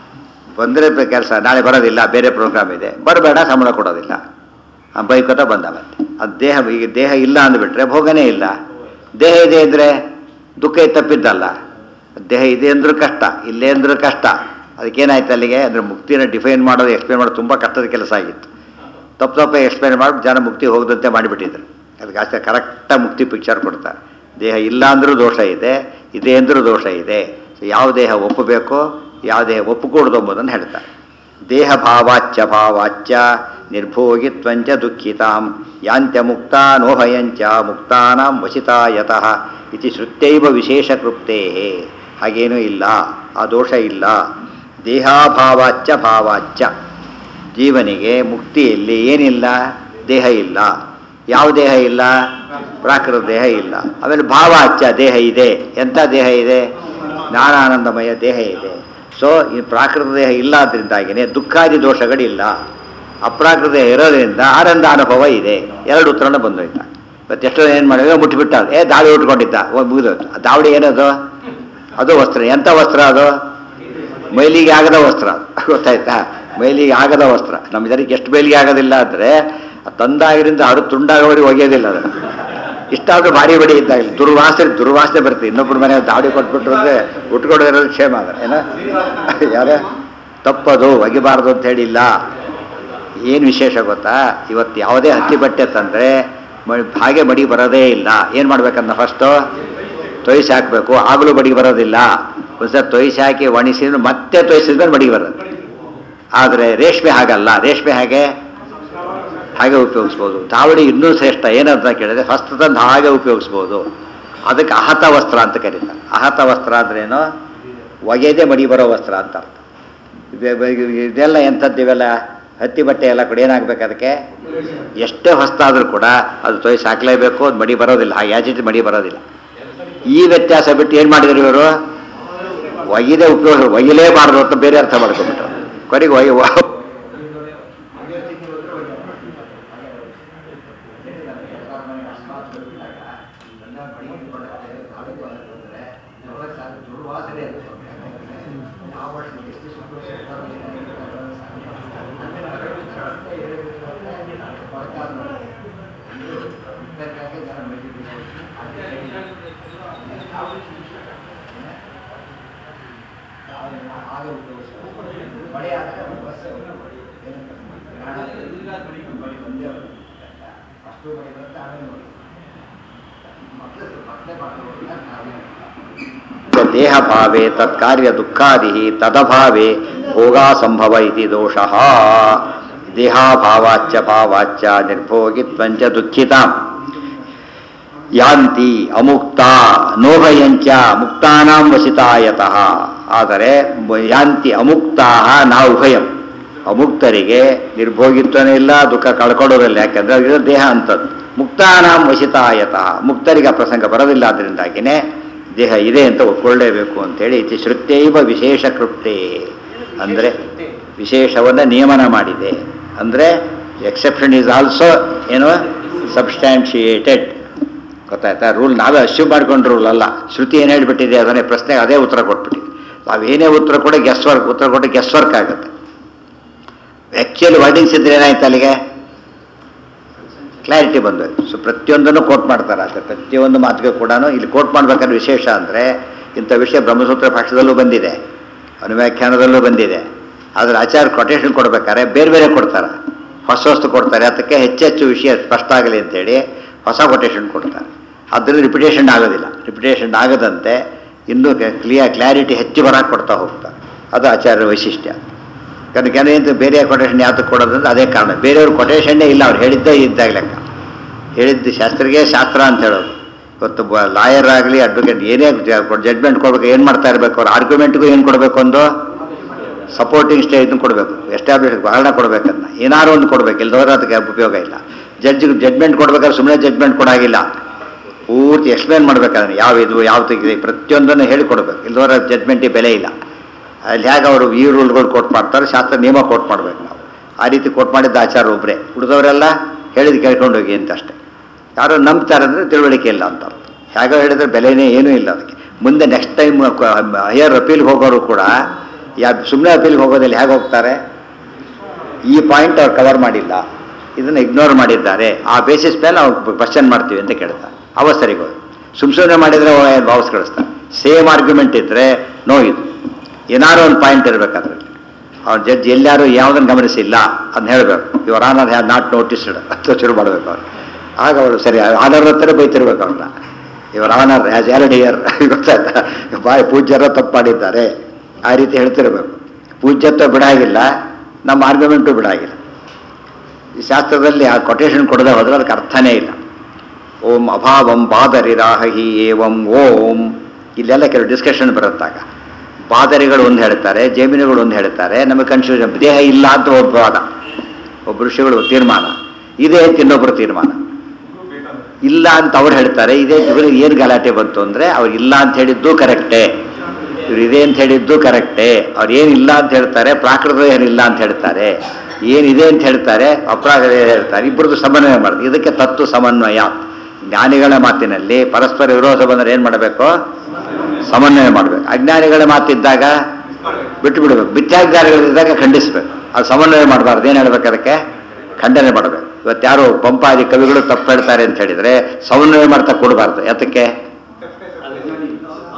Speaker 1: ಬಂದರೆ ಕೆಲಸ ನಾಳೆ ಬರೋದಿಲ್ಲ ಬೇರೆ ಪ್ರೋಗ್ರಾಮ್ ಇದೆ ಬರಬೇಡ ಸಂಬಳ ಕೊಡೋದಿಲ್ಲ ಆ ಬೈಕೋತ ಬಂದ ಮತ್ತೆ ಅದು ದೇಹ ಈಗ ದೇಹ ಇಲ್ಲ ಅಂದ್ಬಿಟ್ರೆ ಭೋಗನೇ ಇಲ್ಲ ದೇಹ ಇದೆ ಅಂದರೆ ದುಃಖ ತಪ್ಪಿದ್ದಲ್ಲ ದೇಹ ಇದೆ ಅಂದ್ರೂ ಕಷ್ಟ ಇಲ್ಲೇ ಅಂದ್ರೂ ಕಷ್ಟ ಅದಕ್ಕೇನಾಯ್ತು ಅಲ್ಲಿಗೆ ಅಂದರೆ ಮುಕ್ತಿನ ಡಿಫೈನ್ ಮಾಡೋದು ಎಕ್ಸ್ಪ್ಲೇನ್ ಮಾಡೋದು ತುಂಬ ಕಷ್ಟದ ಕೆಲಸ ಆಗಿತ್ತು ತಪ್ಪು ತಪ್ಪೇ ಎಕ್ಸ್ಪ್ಲೇನ್ ಮಾಡಿ ಜನ ಮುಕ್ತಿ ಹೋಗದಂತೆ ಮಾಡಿಬಿಟ್ಟಿದ್ರು ಅದಕ್ಕೆ ಅಷ್ಟೇ ಕರೆಕ್ಟಾಗಿ ಮುಕ್ತಿ ಪಿಕ್ಚರ್ ಕೊಡ್ತಾರೆ ದೇಹ ಇಲ್ಲ ಅಂದ್ರೂ ದೋಷ ಇದೆ ಇದೆ ಅಂದ್ರೂ ದೋಷ ಇದೆ ಸೊ ಯಾವ ದೇಹ ಒಪ್ಪಬೇಕೋ ಯಾವ ದೇಹ ಒಪ್ಪಕೂಡದು ಎಂಬುದನ್ನು ಹೇಳ್ತಾರೆ ದೇಹ ಭಾವಾಚ್ಯ ಭಾವಾಚ್ಯ ನಿರ್ಭೋಗಿತ್ವಂಚ ದುಃಖಿತಾಂ ಯಾಂತ್ಯ ಮುಕ್ತಾ ನೋಹಯಂಚ ಮುಕ್ತಾನಾಂ ವಶಿತಾ ಯತಃ ಇತಿ ಶ್ರುತ್ಯೈವ ವಿಶೇಷ ಕೃಪ್ತೇ ಹಾಗೇನೂ ಇಲ್ಲ ಆ ದೋಷ ಇಲ್ಲ ದೇಹಾಭಾವಾಚ್ಯ ಭಾವಾಚ್ಯ ಜೀವನಿಗೆ ಮುಕ್ತಿಯಲ್ಲಿ ಏನಿಲ್ಲ ದೇಹ ಇಲ್ಲ ಯಾವ ದೇಹ ಇಲ್ಲ ಪ್ರಾಕೃತ ದೇಹ ಇಲ್ಲ ಆಮೇಲೆ ಭಾವಾಚ್ಯ ದೇಹ ಇದೆ ಎಂಥ ದೇಹ ಇದೆ ಜ್ಞಾನಾನಂದಮಯ ದೇಹ ಇದೆ ಸೊ ಈ ಪ್ರಾಕೃತ ದೇಹ ಇಲ್ಲ ಆದ್ದರಿಂದಾಗಿನೇ ದುಃಖಾದಿ ದೋಷಗಳಿಲ್ಲ ಅಪ್ರಾಕೃತ ದೇಹ ಇರೋದ್ರಿಂದ ಆನಂದ ಅನುಭವ ಇದೆ ಎರಡು ಉತ್ತರನ ಬಂದೋಯ್ತ ಇವತ್ತು ಎಷ್ಟೋ ಏನು ಮಾಡಿದ್ರೆ ಮುಟ್ಟಿಬಿಟ್ಟ ಏ ದಾಳಿ ಉಟ್ಕೊಂಡಿದ್ದ ಹೋಗಿ ಮುಗಿದೋಯ್ತು ಆ ದಾವಡಿ ಏನದು ಅದು ವಸ್ತ್ರ ಎಂಥ ವಸ್ತ್ರ ಅದು ಮೈಲಿಗೆ ಆಗದ ವಸ್ತ್ರ ಅದು. ಗೊತ್ತಾಯ್ತಾ ಮೈಲಿಗೆ ಆಗದ ವಸ್ತ್ರ ನಮ್ಮ ಜನಕ್ಕೆ ಎಷ್ಟು ಮೈಲಿಗೆ ಆಗೋದಿಲ್ಲ ಅಂದರೆ ತಂದಾಗಿರಿಂದ ಅರು ತುಂಡಾಗೋವರೆಗೆ ಒಗೆಯೋದಿಲ್ಲ ಅದು ಇಷ್ಟಾದ್ರೂ ಭಾರಿ ಬಡಿ ಇದ್ದಾಗಲಿ ದುರ್ವಾಸನೆ ದುರ್ವಾಸನೆ ಬರುತ್ತೆ ಇನ್ನೊಬ್ಬರ ಮನೆ ದಾವಡಿ ಕೊಟ್ಬಿಟ್ರು ಅಂದರೆ ಉಟ್ಕೊಡೋದಿರೋದು ಕ್ಷೇಮ ಅದ ಏನ ಯಾರ ತಪ್ಪದು ಒಗಿಬಾರ್ದು ಅಂತ ಹೇಳಿಲ್ಲ ಏನು ವಿಶೇಷ ಗೊತ್ತಾ ಇವತ್ತು ಯಾವುದೇ ಹತ್ತಿ ಬಟ್ಟೆ ತಂದರೆ ಹಾಗೆ ಮಡಿ ಬರೋದೇ ಇಲ್ಲ ಏನು ಮಾಡ್ಬೇಕಂತ ಫಸ್ಟು ತೊಯ್ಸಿ ಹಾಕಬೇಕು ಆಗಲೂ ಬಡಿ ಬರೋದಿಲ್ಲ ಒಂದ್ಸಲ ತೊಯ್ಸಿ ಹಾಕಿ ಒಣಸಿದ್ರೆ ಮತ್ತೆ ತೊಯ್ಸಿದ್ಮೇಲೆ ಮಡಿಗೆ ಬರೋದು ಆದರೆ ರೇಷ್ಮೆ ಹಾಗಲ್ಲ ರೇಷ್ಮೆ ಹಾಗೆ ಹಾಗೆ ಉಪಯೋಗಿಸ್ಬೋದು ಧಾವಣಿ ಇನ್ನೂ ಶ್ರೇಷ್ಠ ಏನಂತ ಕೇಳಿದ್ರೆ ಫಸ್ಟ್ ತಂದು ಹಾಗೆ ಉಪಯೋಗಿಸ್ಬೋದು ಅದಕ್ಕೆ ಅಹತ ವಸ್ತ್ರ ಅಂತ ಕರೀತಾರೆ ಅಹತ ವಸ್ತ್ರ ಅಂದ್ರೇನು ಒಗೆದೇ ಮಡಿ ಬರೋ ವಸ್ತ್ರ ಅಂತ ಅರ್ಥ ಇವೆ- ಇವೆ- ಇದೆಲ್ಲ ಎಂಥದ್ದು ಇವೆಲ್ಲ ಹತ್ತಿ ಬಟ್ಟೆ ಎಲ್ಲ ಕೂಡ ಏನಾಗಬೇಕು ಅದಕ್ಕೆ ಎಷ್ಟೇ ಹೊಸ್ತಾದರೂ ಕೂಡ ಅದು ತೊಯ್ಸಿ ಹಾಕಲೇಬೇಕು ಅದು ಮಡಿ ಬರೋದಿಲ್ಲ ಹಾಗೆ ಯಾಚಿಟ್ಟು ಮಡಿ ಬರೋದಿಲ್ಲ ಈ ವ್ಯತ್ಯಾಸ ಬಿಟ್ಟು ಏನು ಮಾಡಿದ್ರು ಇವರು ಒಯ್ಯದೇ ಉಪಯೋಗ ಒಯ್ಯಲೇಬಾರದು ಅಂತ ಬೇರೆ ಅರ್ಥ ಮಾಡ್ಕೊಂಡ್ಬಿಟ್ರು ಕೊನೆಗೆ ಒಯ್ಯ ದೇಹ ಭಾವೆ ತತ್ಕಾರ್ಯ ದುಃಖಾದಿ ತದಭಾವೆ ಭೋಗಾಸಂಭವ ಇತಿ ದೋಷ ದೇಹಾಭಾವಾಚ್ಚ ಭಾವಾಚ್ಚ ನಿರ್ಭೋಗಿತ್ವಂಚ ದುಃಖಿತಾಂ ಯಾಂತಿ ಅಮುಕ್ತ ನೋಭಯಂಚ ಮುಕ್ತಾನಾಂ ವಸಿತಾಯತಃ ಆದರೆ ಮ- ಯಾಂತಿ ಅಮುಕ್ತಾ ನಾ ಉಭಯಂ ಅಮುಕ್ತರಿಗೆ ನಿರ್ಭೋಗಿತ್ವನೇ ಇಲ್ಲ ದುಃಖ ಕಳ್ಕೊಳ್ಳೋದಿಲ್ಲ ಯಾಕಂದ್ರೆ ಅದು ದೇಹ ಅಂತದ್ದು ಮುಕ್ತಾನಾಂ ವಸಿತಾಯತಃ ಮುಕ್ತರಿಗೆ ಆ ಪ್ರಸಂಗ ಬರೋದಿಲ್ಲ ಅದರಿಂದಾಗಿನೇ ದೇಹ ಇದೆ ಅಂತ ಒಪ್ಕೊಳ್ಳೇಬೇಕು ಅಂತೇಳಿ ಇತಿ ಶ್ರುತ್ಯೈವ ವಿಶೇಷ ಕೃಪ್ತೆ ಅಂದರೆ ವಿಶೇಷವನ್ನು ನಿಯಮನ ಮಾಡಿದೆ ಅಂದರೆ ಎಕ್ಸೆಪ್ಷನ್ ಈಸ್ ಆಲ್ಸೋ ಏನೋ ಸಬ್ಸ್ಟ್ಯಾನ್ಶಿಯೇಟೆಡ್ ಗೊತ್ತಾಯ್ತಾ ರೂಲ್ ನಾವೇ ಅಶ್ಯೂಮ್ ಮಾಡ್ಕೊಂಡು ರೂಲ್ ಅಲ್ಲ ಶ್ರುತಿ ಏನು ಹೇಳ್ಬಿಟ್ಟಿದೆ ಅದನ್ನೇ ಪ್ರಶ್ನೆಗೆ ಅದೇ ಉತ್ತರ ಕೊಟ್ಬಿಟ್ಟಿದೆ ನಾವೇನೇ ಉತ್ತರ ಕೂಡ ಗೆಸ್ ವರ್ಕ್ ಉತ್ತರ ಕೊಟ್ಟು ಗೆಸ್ ವರ್ಕ್ ಆಗುತ್ತೆ ಆ್ಯಕ್ಚುಲಿ ವರ್ಡಿಂಗ್ಸ್ ಇದ್ರೆ ಏನಾಯ್ತು ಅಲ್ಲಿಗೆ ಕ್ಲಾರಿಟಿ ಬಂದು ಸೊ ಪ್ರತಿಯೊಂದನ್ನು ಕೋಟ್ ಮಾಡ್ತಾರೆ ಅಷ್ಟೇ ಪ್ರತಿಯೊಂದು ಮಾತಿಗೆ ಕೂಡ ಇಲ್ಲಿ ಕೋಟ್ ಮಾಡ್ಬೇಕಾದ್ರೆ ವಿಶೇಷ ಅಂದರೆ ಇಂಥ ವಿಷಯ ಬ್ರಹ್ಮಸೂತ್ರ ಭಾಷೆದಲ್ಲೂ ಬಂದಿದೆ ಅನುವ್ಯಾಖ್ಯಾನದಲ್ಲೂ ಬಂದಿದೆ ಆದರೆ ಆಚಾರ ಕೊಟೇಶನ್ ಕೊಡ್ಬೇಕಾದ್ರೆ ಬೇರೆ ಬೇರೆ ಕೊಡ್ತಾರೆ ಹೊಸ ವಸ್ತು ಕೊಡ್ತಾರೆ ಅದಕ್ಕೆ ಹೆಚ್ಚೆಚ್ಚು ವಿಷಯ ಸ್ಪಷ್ಟ ಆಗಲಿ ಅಂತೇಳಿ ಹೊಸ ಕೊಟೇಶನ್ ಕೊಡ್ತಾರೆ ಅದರಲ್ಲಿ ರಿಪಿಟೇಷನ್ ಆಗೋದಿಲ್ಲ ರಿಪಿಟೇಷನ್ ಆಗದಂತೆ ಇನ್ನೂ ಕ್ಲಿಯರ್ ಕ್ಲಾರಿಟಿ ಹೆಚ್ಚು ಬರೋಕ್ಕೆ ಕೊಡ್ತಾ ಹೋಗ್ತಾರೆ ಅದು ಆಚಾರ್ಯ ವೈಶಿಷ್ಟ್ಯ കാരണം ಕೆಲವು ಬೇರೆ ಕೊಟೇಶನ್ ಯಾವ್ದಕ್ಕೆ ಕೊಡೋದಂದ್ರೆ ಅದೇ ಕಾರಣ ಬೇರೆಯವ್ರ ಕೊಟೇಶನ್ನೇ ಇಲ್ಲ ಅವ್ರು ಹೇಳಿದ್ದೇ ಇದ್ದಾಗ ಲೆಕ್ಕ ಹೇಳಿದ್ದು ಶಾಸ್ತ್ರಿಗೆ ಶಾಸ್ತ್ರ ಅಂತ ಹೇಳೋದು ಇವತ್ತು ಲಾಯರ್ ಆಗಲಿ ಅಡ್ವೊಕೇಟ್ ಏನೇ ಜಡ್ಮೆಂಟ್ ಕೊಡ್ಬೇಕು ಏನು ಮಾಡ್ತಾ ಇರಬೇಕು ಅವ್ರ ಆರ್ಗ್ಯುಮೆಂಟ್ಗೂ ಏನು ಕೊಡಬೇಕು ಒಂದು ಸಪೋರ್ಟಿಂಗ್ ಸ್ಟೇ ಇದನ್ನು ಕೊಡಬೇಕು ಎಸ್ಟಾಬ್ಲಿಷ್ ಕಾರಣ ಕೊಡಬೇಕನ್ನ ಏನಾರು ಒಂದು ಕೊಡಬೇಕು ಇಲ್ದವ್ರೆ ಅದಕ್ಕೆ ಉಪಯೋಗ ಇಲ್ಲ ಜಡ್ಜಿಗೆ ಜಡ್ಮೆಂಟ್ ಕೊಡ್ಬೇಕಾದ್ರೆ ಸುಮ್ಮನೆ ಜಡ್ಮೆಂಟ್ ಕೊಡಾಗಿಲ್ಲ ಪೂರ್ತಿ ಎಕ್ಸ್ಪ್ಲೇನ್ ಮಾಡ್ಬೇಕಾದ್ರೆ ಯಾವ ಇದು ಯಾವ ತೆಗಿದೆ ಪ್ರತಿಯೊಂದನ್ನು ಹೇಳಿಕೊಡ್ಬೇಕು ಇಲ್ದವರ ಜಡ್ಮೆಂಟಿಗೆ ಬೆಲೆ ಇಲ್ಲ ಅಲ್ಲಿ ಹೇಗೆ ಅವರು ಈ ರೂಲ್ಗಳು ಕೋಟ್ ಮಾಡ್ತಾರೆ ಶಾಸ್ತ್ರ ನಿಯಮ ಕೋಟ್ ಮಾಡ್ಬೇಕು ನಾವು ಆ ರೀತಿ ಕೋಟ್ ಮಾಡಿದ್ದ ಆಚಾರ ಒಬ್ಬರೇ ಉಳಿದವರೆಲ್ಲ ಹೇಳಿದ್ ಕೇಳ್ಕೊಂಡು ಹೋಗಿ ಅಂತ ಅಷ್ಟೇ ಯಾರೋ ನಂಬ್ತಾರೆ ಅಂದರೆ ತಿಳುವಳಿಕೆ ಇಲ್ಲ ಅಂತ ಅರ್ಥ. ಹೇಗೋ ಹೇಳಿದ್ರೆ ಬೆಲೆನೇ ಏನೂ ಇಲ್ಲ ಅದಕ್ಕೆ ಮುಂದೆ ನೆಕ್ಸ್ಟ್ ಟೈಮ್ ಹೈಯರ್ ಅಪೀಲ್ಗೆ ಹೋಗೋರು ಕೂಡ ಯಾ ಸುಮ್ಮನೆ ಅಪೀಲ್ಗೆ ಹೋಗೋದಿಲ್ಲ ಹೇಗೆ ಹೋಗ್ತಾರೆ ಈ ಪಾಯಿಂಟ್ ಅವ್ರು ಕವರ್ ಮಾಡಿಲ್ಲ ಇದನ್ನು ಇಗ್ನೋರ್ ಮಾಡಿದ್ದಾರೆ ಆ ಬೇಸಿಸ್ ಮೇಲೆ ನಾವು ಕ್ವಶನ್ ಮಾಡ್ತೀವಿ ಅಂತ ಕೇಳ್ತಾರೆ ಅವ ಸರಿಗೆ ಹೋಗಿ ಸುಮ್ ಸುಮ್ಮನೆ ಮಾಡಿದರೆ ವಾಪಸ್ ಕಳಿಸ್ತಾರೆ ಸೇಮ್ ಆರ್ಗ್ಯುಮೆಂಟ್ ಇದ್ದರೆ ನೋ ಇದು ಏನಾರು ಒಂದು ಪಾಯಿಂಟ್ ಇರಬೇಕು ಅದರಲ್ಲಿ ಅವ್ರ ಜಡ್ಜ್ ಎಲ್ಲಾರು ಯಾವುದನ್ನು ಗಮನಿಸಿಲ್ಲ ಅದನ್ನ ಹೇಳಬೇಕು ಇವರ ಆನರ್ ಹ್ಯಾವ್ ನಾಟ್ ನೋಟಿಸ್ಡ್ ಅಂತ ಶುರು ಮಾಡಬೇಕು ಅವ್ರು ಆಗ ಅವರು ಸರಿ ಆನರ್ ಹತ್ರ ಬೈತಿರ್ಬೇಕು ಅವ್ರನ್ನ ಇವರ ಆನರ್ ಹ್ಯಾಸ್ ಎರಡು ಇಯರ್ ಗೊತ್ತಾಯ್ತಾ ಬಾಯ್ ಪೂಜ್ಯರ ತಪ್ಪು ಮಾಡಿದ್ದಾರೆ ಆ ರೀತಿ ಹೇಳ್ತಿರ್ಬೇಕು ಪೂಜ್ಯತ್ವ ಬಿಡಾಗಿಲ್ಲ ನಮ್ಮ ಆರ್ಗ್ಯುಮೆಂಟು ಬಿಡಾಗಿಲ್ಲ ಈ ಶಾಸ್ತ್ರದಲ್ಲಿ ಆ ಕೊಟೇಶನ್ ಕೊಡದೆ ಹೋದ್ರೆ ಅದಕ್ಕೆ ಅರ್ಥನೇ ಇಲ್ಲ ಓಂ ಅಭಾವಂ ಬಾದರಿರಾಹಿ ಏವಂ ಓಂ ಇಲ್ಲೆಲ್ಲ ಕೆಲವು ಡಿಸ್ಕಷನ್ ಬರುತ್ತಾಗ ಬಾದರಿಗಳು ಒಂದು ಹೇಳ್ತಾರೆ ಜಮೀನುಗಳು ಒಂದು ಹೇಳ್ತಾರೆ ನಮಗೆ ಕನ್ಫ್ಯೂಷನ್ ದೇಹ ಇಲ್ಲ ಅಂತ ಒಬ್ಬ ವಾದ ಒಬ್ಬ ಋಷಿಗಳು ತೀರ್ಮಾನ ಇದೆ ಅಂತ ಇನ್ನೊಬ್ಬರು ತೀರ್ಮಾನ ಇಲ್ಲ ಅಂತ ಅವ್ರು ಹೇಳ್ತಾರೆ ಇದೇ ಇವ್ರಿಗೆ ಏನು ಗಲಾಟೆ ಬಂತು ಅಂದರೆ ಅವ್ರು ಇಲ್ಲ ಅಂತ ಹೇಳಿದ್ದು ಕರೆಕ್ಟೇ ಇವ್ರು ಇದೆ ಅಂತ ಹೇಳಿದ್ದು ಕರೆಕ್ಟೇ ಅವ್ರು ಏನಿಲ್ಲ ಅಂತ ಹೇಳ್ತಾರೆ ಪ್ರಾಕೃತ ಏನಿಲ್ಲ ಅಂತ ಹೇಳ್ತಾರೆ ಏನಿದೆ ಅಂತ ಹೇಳ್ತಾರೆ ಅಪ್ರಾಕೃತ ಹೇಳ್ತಾರೆ ಇಬ್ಬರದ್ದು ಸಮನ್ವಯ ಮಾಡೋದು ಇದಕ್ಕೆ ತತ್ವ ಸಮನ್ವಯ ಜ್ಞಾನಿಗಳ ಮಾತಿನಲ್ಲಿ ಪರಸ್ಪರ ವಿರೋಧ ಬಂದರೆ ಏನು ಮಾಡಬೇಕು ಸಮನ್ವಯ ಮಾಡಬೇಕು ಅಜ್ಞಾನಿಗಳ ಮಾತಿದ್ದಾಗ ಬಿಟ್ಟು ಬಿಡಬೇಕು ಮಿಥ್ಯಾಜ್ಞಾನಿಗಳಿದ್ದಾಗ ಖಂಡಿಸ್ಬೇಕು ಅದು ಸಮನ್ವಯ ಮಾಡಬಾರ್ದು ಏನು ಹೇಳ್ಬೇಕು ಅದಕ್ಕೆ ಖಂಡನೆ ಮಾಡಬೇಕು ಇವತ್ತು ಯಾರು ಪಂಪಾದಿ ಕವಿಗಳು ತಪ್ಪು ಹೇಳ್ತಾರೆ ಅಂತ ಹೇಳಿದರೆ ಸಮನ್ವಯ ಮಾಡ್ತಾ ಕೊಡಬಾರ್ದು ಯಾತಕ್ಕೆ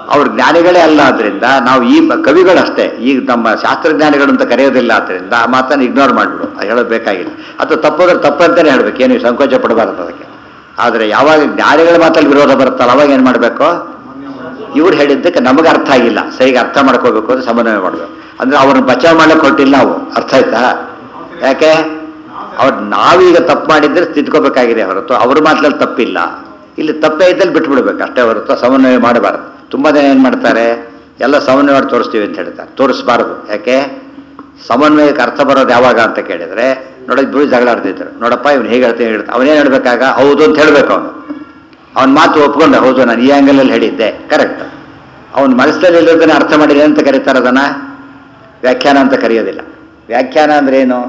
Speaker 1: ಅವ್ರ ಜ್ಞಾನಿಗಳೇ ಅಲ್ಲ ಆದ್ರಿಂದ ನಾವು ಈ ಬ- ಕವಿಗಳಷ್ಟೇ ಈಗ ನಮ್ಮ ಶಾಸ್ತ್ರಜ್ಞಾನಿಗಳು ಅಂತ ಕರೆಯೋದಿಲ್ಲ ಆದ್ರಿಂದ ಆ ಮಾತನ್ನು ಇಗ್ನೋರ್ ಮಾಡಿಬಿಡು ಅದು ಹೇಳೋದು ಬೇಕಾಗಿಲ್ಲ ಅಥವಾ ತಪ್ಪೋದ್ರೆ ತಪ್ಪಂತಾನೆ ಹೇಳ್ಬೇಕು ಏನು ಸಂಕೋಚ ಪಡಬಾರ್ದು ಅದಕ್ಕೆ ಆದರೆ ಯಾವಾಗ ಜ್ಞಾನಿಗಳ ಮಾತಲ್ಲಿ ವಿರೋಧ ಬರುತ್ತಲ್ಲ ಅವಾಗ ಏನು ಮಾಡಬೇಕು ಇವ್ರು ಹೇಳಿದ್ದಕ್ಕೆ ನಮಗೆ ಅರ್ಥ ಆಗಿಲ್ಲ ಸರಿಗೆ ಅರ್ಥ ಮಾಡ್ಕೋಬೇಕು ಅಂತ ಸಮನ್ವಯ ಮಾಡಬೇಕು ಅಂದ್ರೆ ಅವ್ರನ್ನ ಬಚಾವ್ ಮಾಡಕ್ಕೆ ಹೊರಟಿಲ್ಲ ನಾವು ಅರ್ಥ ಆಯ್ತಾ ಯಾಕೆ ಅವ್ರು ನಾವೀಗ ತಪ್ಪು ಮಾಡಿದ್ರೆ ತಿದ್ಕೋಬೇಕಾಗಿದೆ ಹೊರತು ಅವ್ರ ಮಾತಲ್ಲಿ ತಪ್ಪಿಲ್ಲ ಇಲ್ಲಿ ತಪ್ಪೇ ಇದ್ದಲ್ಲಿ ಬಿಟ್ಬಿಡ್ಬೇಕು ಅಷ್ಟೇ ಹೊರತು ಸಮನ್ವಯ ಮಾಡಬಾರ್ದು ತುಂಬ ಜನ ಏನು ಮಾಡ್ತಾರೆ ಎಲ್ಲ ಸಮನ್ವಯ ಮಾಡಿ ತೋರಿಸ್ತೀವಿ ಅಂತ ಹೇಳ್ತಾರೆ ತೋರಿಸ್ಬಾರ್ದು ಯಾಕೆ ಸಮನ್ವಯಕ್ಕೆ ಅರ್ಥ ಬರೋದು ಯಾವಾಗ ಅಂತ ಕೇಳಿದ್ರೆ ನೋಡಿ ಇಬ್ಬರು ಜಗಳ ಆಡ್ತಿದ್ರು ನೋಡಪ್ಪ ಇವ್ನು ಹೇಗೆ ಹೇಳ್ತೀನಿ ಹೇಳ್ತಾ ಅವನೇನು ಹೇಳ್ಬೇಕಾಗ ಹೌದು ಅಂತ ಹೇಳ್ಬೇಕು ಅವನು ಅವನ ಮಾತು ಒಪ್ಕೊಂಡ ಹೌದು ನಾನು ಈ ಆ್ಯಂಗಲಲ್ಲಿ ಹೇಳಿದ್ದೆ ಕರೆಕ್ಟ್ ಅವನ ಮನಸ್ಸಲ್ಲಿ ಇಲ್ಲದನ್ನ ಅರ್ಥ ಮಾಡಿದ್ರೆ ಅಂತ ಕರೀತಾರೆ ಅದನ್ನ ವ್ಯಾಖ್ಯಾನ ಅಂತ ಕರೆಯೋದಿಲ್ಲ ವ್ಯಾಖ್ಯಾನ ಅಂದ್ರೆ ಏನು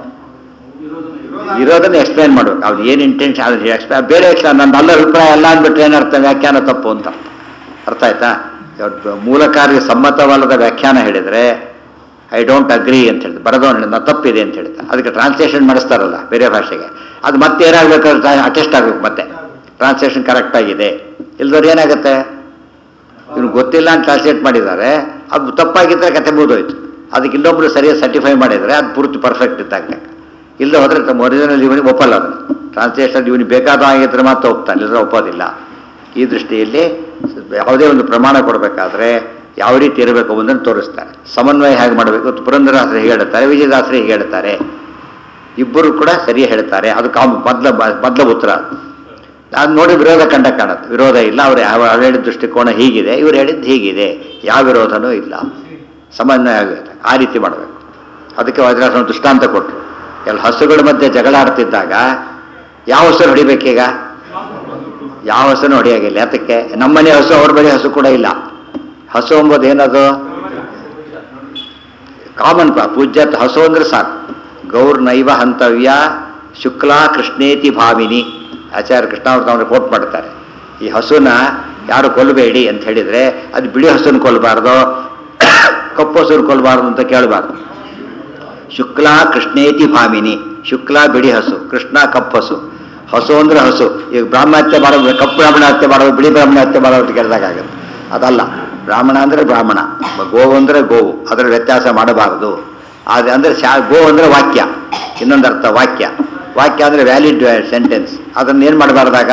Speaker 1: ಇರೋದನ್ನ ಎಕ್ಸ್ಪ್ಲೈನ್ ಮಾಡ್ಬೇಕು ಅವ್ನು ಏನು ಇಂಟೆನ್ಷನ್ ಅದು ಎಕ್ಸ್ಪ್ಲೈನ್ ಬೇರೆ explain- ನನ್ನ ಅಲ್ಲ ಅಭಿಪ್ರಾಯ ಅಲ್ಲ ಅಂದ್ಬಿಟ್ರೆ ಏನರ್ಥ ವ್ಯಾಖ್ಯಾನ ತಪ್ಪು ಅಂತ ಅರ್ಥ ಆಯ್ತಾ ಇವಾಗ ಮೂಲ ಕಾರ್ಯ ಸಮ್ಮತವಲ್ಲದ ವ್ಯಾಖ್ಯಾನ ಹೇಳಿದ್ರೆ ಐ ಡೋಂಟ್ ಅಗ್ರಿ ಅಂತ ಹೇಳಿದ್ರೆ ಬರೆದವನು ನಾ ತಪ್ಪಿದೆ ಅಂತ ಹೇಳ್ತಾ ಅದಕ್ಕೆ ಟ್ರಾನ್ಸ್ಲೇಷನ್ ಮಾಡಿಸ್ತಾರಲ್ಲ ಬೇರೆ ಭಾಷೆಗೆ ಅದು ಮತ್ತೆ ಏನಾಗಬೇಕು ಅಟೆಸ್ಟ್ ಆಗಬೇಕು ಮತ್ತೆ ಟ್ರಾನ್ಸ್ಲೇಷನ್ ಕರೆಕ್ಟ್ ಆಗಿದೆ ಇಲ್ದವ್ರು ಏನಾಗುತ್ತೆ ಇವ್ನು ಗೊತ್ತಿಲ್ಲ ಅಂತ ಟ್ರಾನ್ಸ್ಲೇಟ್ ಮಾಡಿದ್ದಾರೆ ಅದು ತಪ್ಪಾಗಿದ್ದರೆ ಕತೆ ಮುಗಿದೋಯ್ತು ಅದಕ್ಕೆ ಇನ್ನೊಬ್ರು ಸರಿಯಾಗಿ ಸರ್ಟಿಫೈ ಮಾಡಿದರೆ ಅದು ಪೂರ್ತಿ ಪರ್ಫೆಕ್ಟ್ ಇದ್ದಾಗ ಇಲ್ಲದೆ ಹೋದರೆ ತಮ್ಮ ಒರಿಜಿನಲ್ ಇವನಿಗೆ ಒಪ್ಪಲ್ಲ ಅದನ್ನು ಟ್ರಾನ್ಸ್ಲೇಷನ್ ಇವನಿಗೆ ಬೇಕಾದ ಆಗಿದ್ರೆ ಮಾತ್ರ ಒಪ್ತಾನೆ ಇಲ್ಲದ್ರೆ ಒಪ್ಪೋದಿಲ್ಲ ಈ ದೃಷ್ಟಿಯಲ್ಲಿ ಯಾವುದೇ ಒಂದು ಪ್ರಮಾಣ ಕೊಡಬೇಕಾದ್ರೆ ಯಾವ ರೀತಿ ಇರಬೇಕು ಒಂದನ್ನು ತೋರಿಸ್ತಾರೆ ಸಮನ್ವಯ ಹೇಗೆ ಮಾಡಬೇಕು ಪುರಂದರದಾಸರು ಹೀಗೆ ಹೇಳ್ತಾರೆ ವಿಜಯದಾಸರು ಹೀಗೆ ಹೇಳ್ತಾರೆ ಇಬ್ಬರು ಕೂಡ ಸರಿ ಹೇಳ್ತಾರೆ ಅದು ಕಾಮ್ ಮೊದಲ ಮೊದಲ ಉತ್ತರ ಅದು ನೋಡಿ ವಿರೋಧ ಕಂಡ ಕಾಣುತ್ತೆ ವಿರೋಧ ಇಲ್ಲ ಅವ್ರು ಯಾವ ಅವ್ರು ಹೇಳಿದ ದೃಷ್ಟಿಕೋನ ಹೀಗಿದೆ ಇವ್ರು ಹೇಳಿದ್ದು ಹೀಗಿದೆ ಯಾವ ವಿರೋಧನೂ ಇಲ್ಲ ಸಮನ್ವಯ ಆಗುತ್ತೆ ಆ ರೀತಿ ಮಾಡಬೇಕು ಅದಕ್ಕೆ ವಜ್ರಾಸನ ದೃಷ್ಟಾಂತ ಕೊಟ್ಟರು ಎಲ್ಲ ಹಸುಗಳ ಮಧ್ಯೆ ಜಗಳ ಆಡ್ತಿದ್ದಾಗ ಯಾವ ಹಸು ಹೊಡಿಬೇಕೀಗ ಯಾವ ಹಸುನು ಹೊಡಿಯಾಗಿಲ್ಲ ಯಾತಕ್ಕೆ ನಮ್ಮನೆ ಹಸು ಅವ್ರ ಬಳಿ ಹಸು ಕೂಡ ಇಲ್ಲ ಹಸು ಎಂಬುದು ಏನದು ಕಾಮನ್ ಪೂಜ್ಯತ್ ಹಸು ಅಂದ್ರೆ ಸಾಕು ಗೌರ್ ನೈವ ಹಂತವ್ಯ ಶುಕ್ಲಾ ಕೃಷ್ಣೇತಿ ಭಾವಿನಿ ಆಚಾರ್ಯ ಕೃಷ್ಣ ಅವ್ರು ತಾವು ರಿಪೋರ್ಟ್ ಮಾಡ್ತಾರೆ ಈ ಹಸುನ ಯಾರು ಕೊಲ್ಲಬೇಡಿ ಅಂತ ಹೇಳಿದ್ರೆ ಅದು ಬಿಳಿ ಹಸುನ ಕೊಲ್ಲಬಾರ್ದು ಕಪ್ಪು ಹಸುನ ಕೊಲ್ಲಬಾರ್ದು ಅಂತ ಕೇಳಬಾರ್ದು ಶುಕ್ಲಾ ಕೃಷ್ಣೇತಿ ಭಾಮಿನಿ ಶುಕ್ಲಾ ಬಿಳಿ ಹಸು ಕೃಷ್ಣ ಕಪ್ಪು ಹಸು ಹಸು ಅಂದ್ರೆ ಹಸು ಈಗ ಬ್ರಾಹ್ಮಣ ಹತ್ಯೆ ಮಾಡೋದು ಕಪ್ಪು ಬ್ರಾಹ್ಮಣ ಹತ್ಯೆ ಮಾಡೋದು ಬಿಳಿ ಬ್ರಾಹ್ಮಣ ಹತ್ಯೆ ಮಾಡೋದು ಅಂತ ಕೇಳಿದಾಗುತ್ತೆ ಅದಲ್ಲ ಬ್ರಾಹ್ಮಣ ಅಂದ್ರೆ ಬ್ರಾಹ್ಮಣ ಗೋವು ಅಂದ್ರೆ ಗೋವು ಅದರ ವ್ಯತ್ಯಾಸ ಮಾಡಬಾರದು ಅದು ಅಂದ್ರೆ ಶಾ ಗೋ ಅಂದ್ರೆ ವಾಕ್ಯ ಇನ್ನೊಂದು ಅರ್ಥ ವಾಕ್ಯ ವಾಕ್ಯ ಅಂದ್ರೆ ವ್ಯಾಲಿಡ್ ಸೆಂಟೆನ್ಸ್ ಅದನ್ನ ಏನು ಮಾಡಬಾರ್ದಾಗ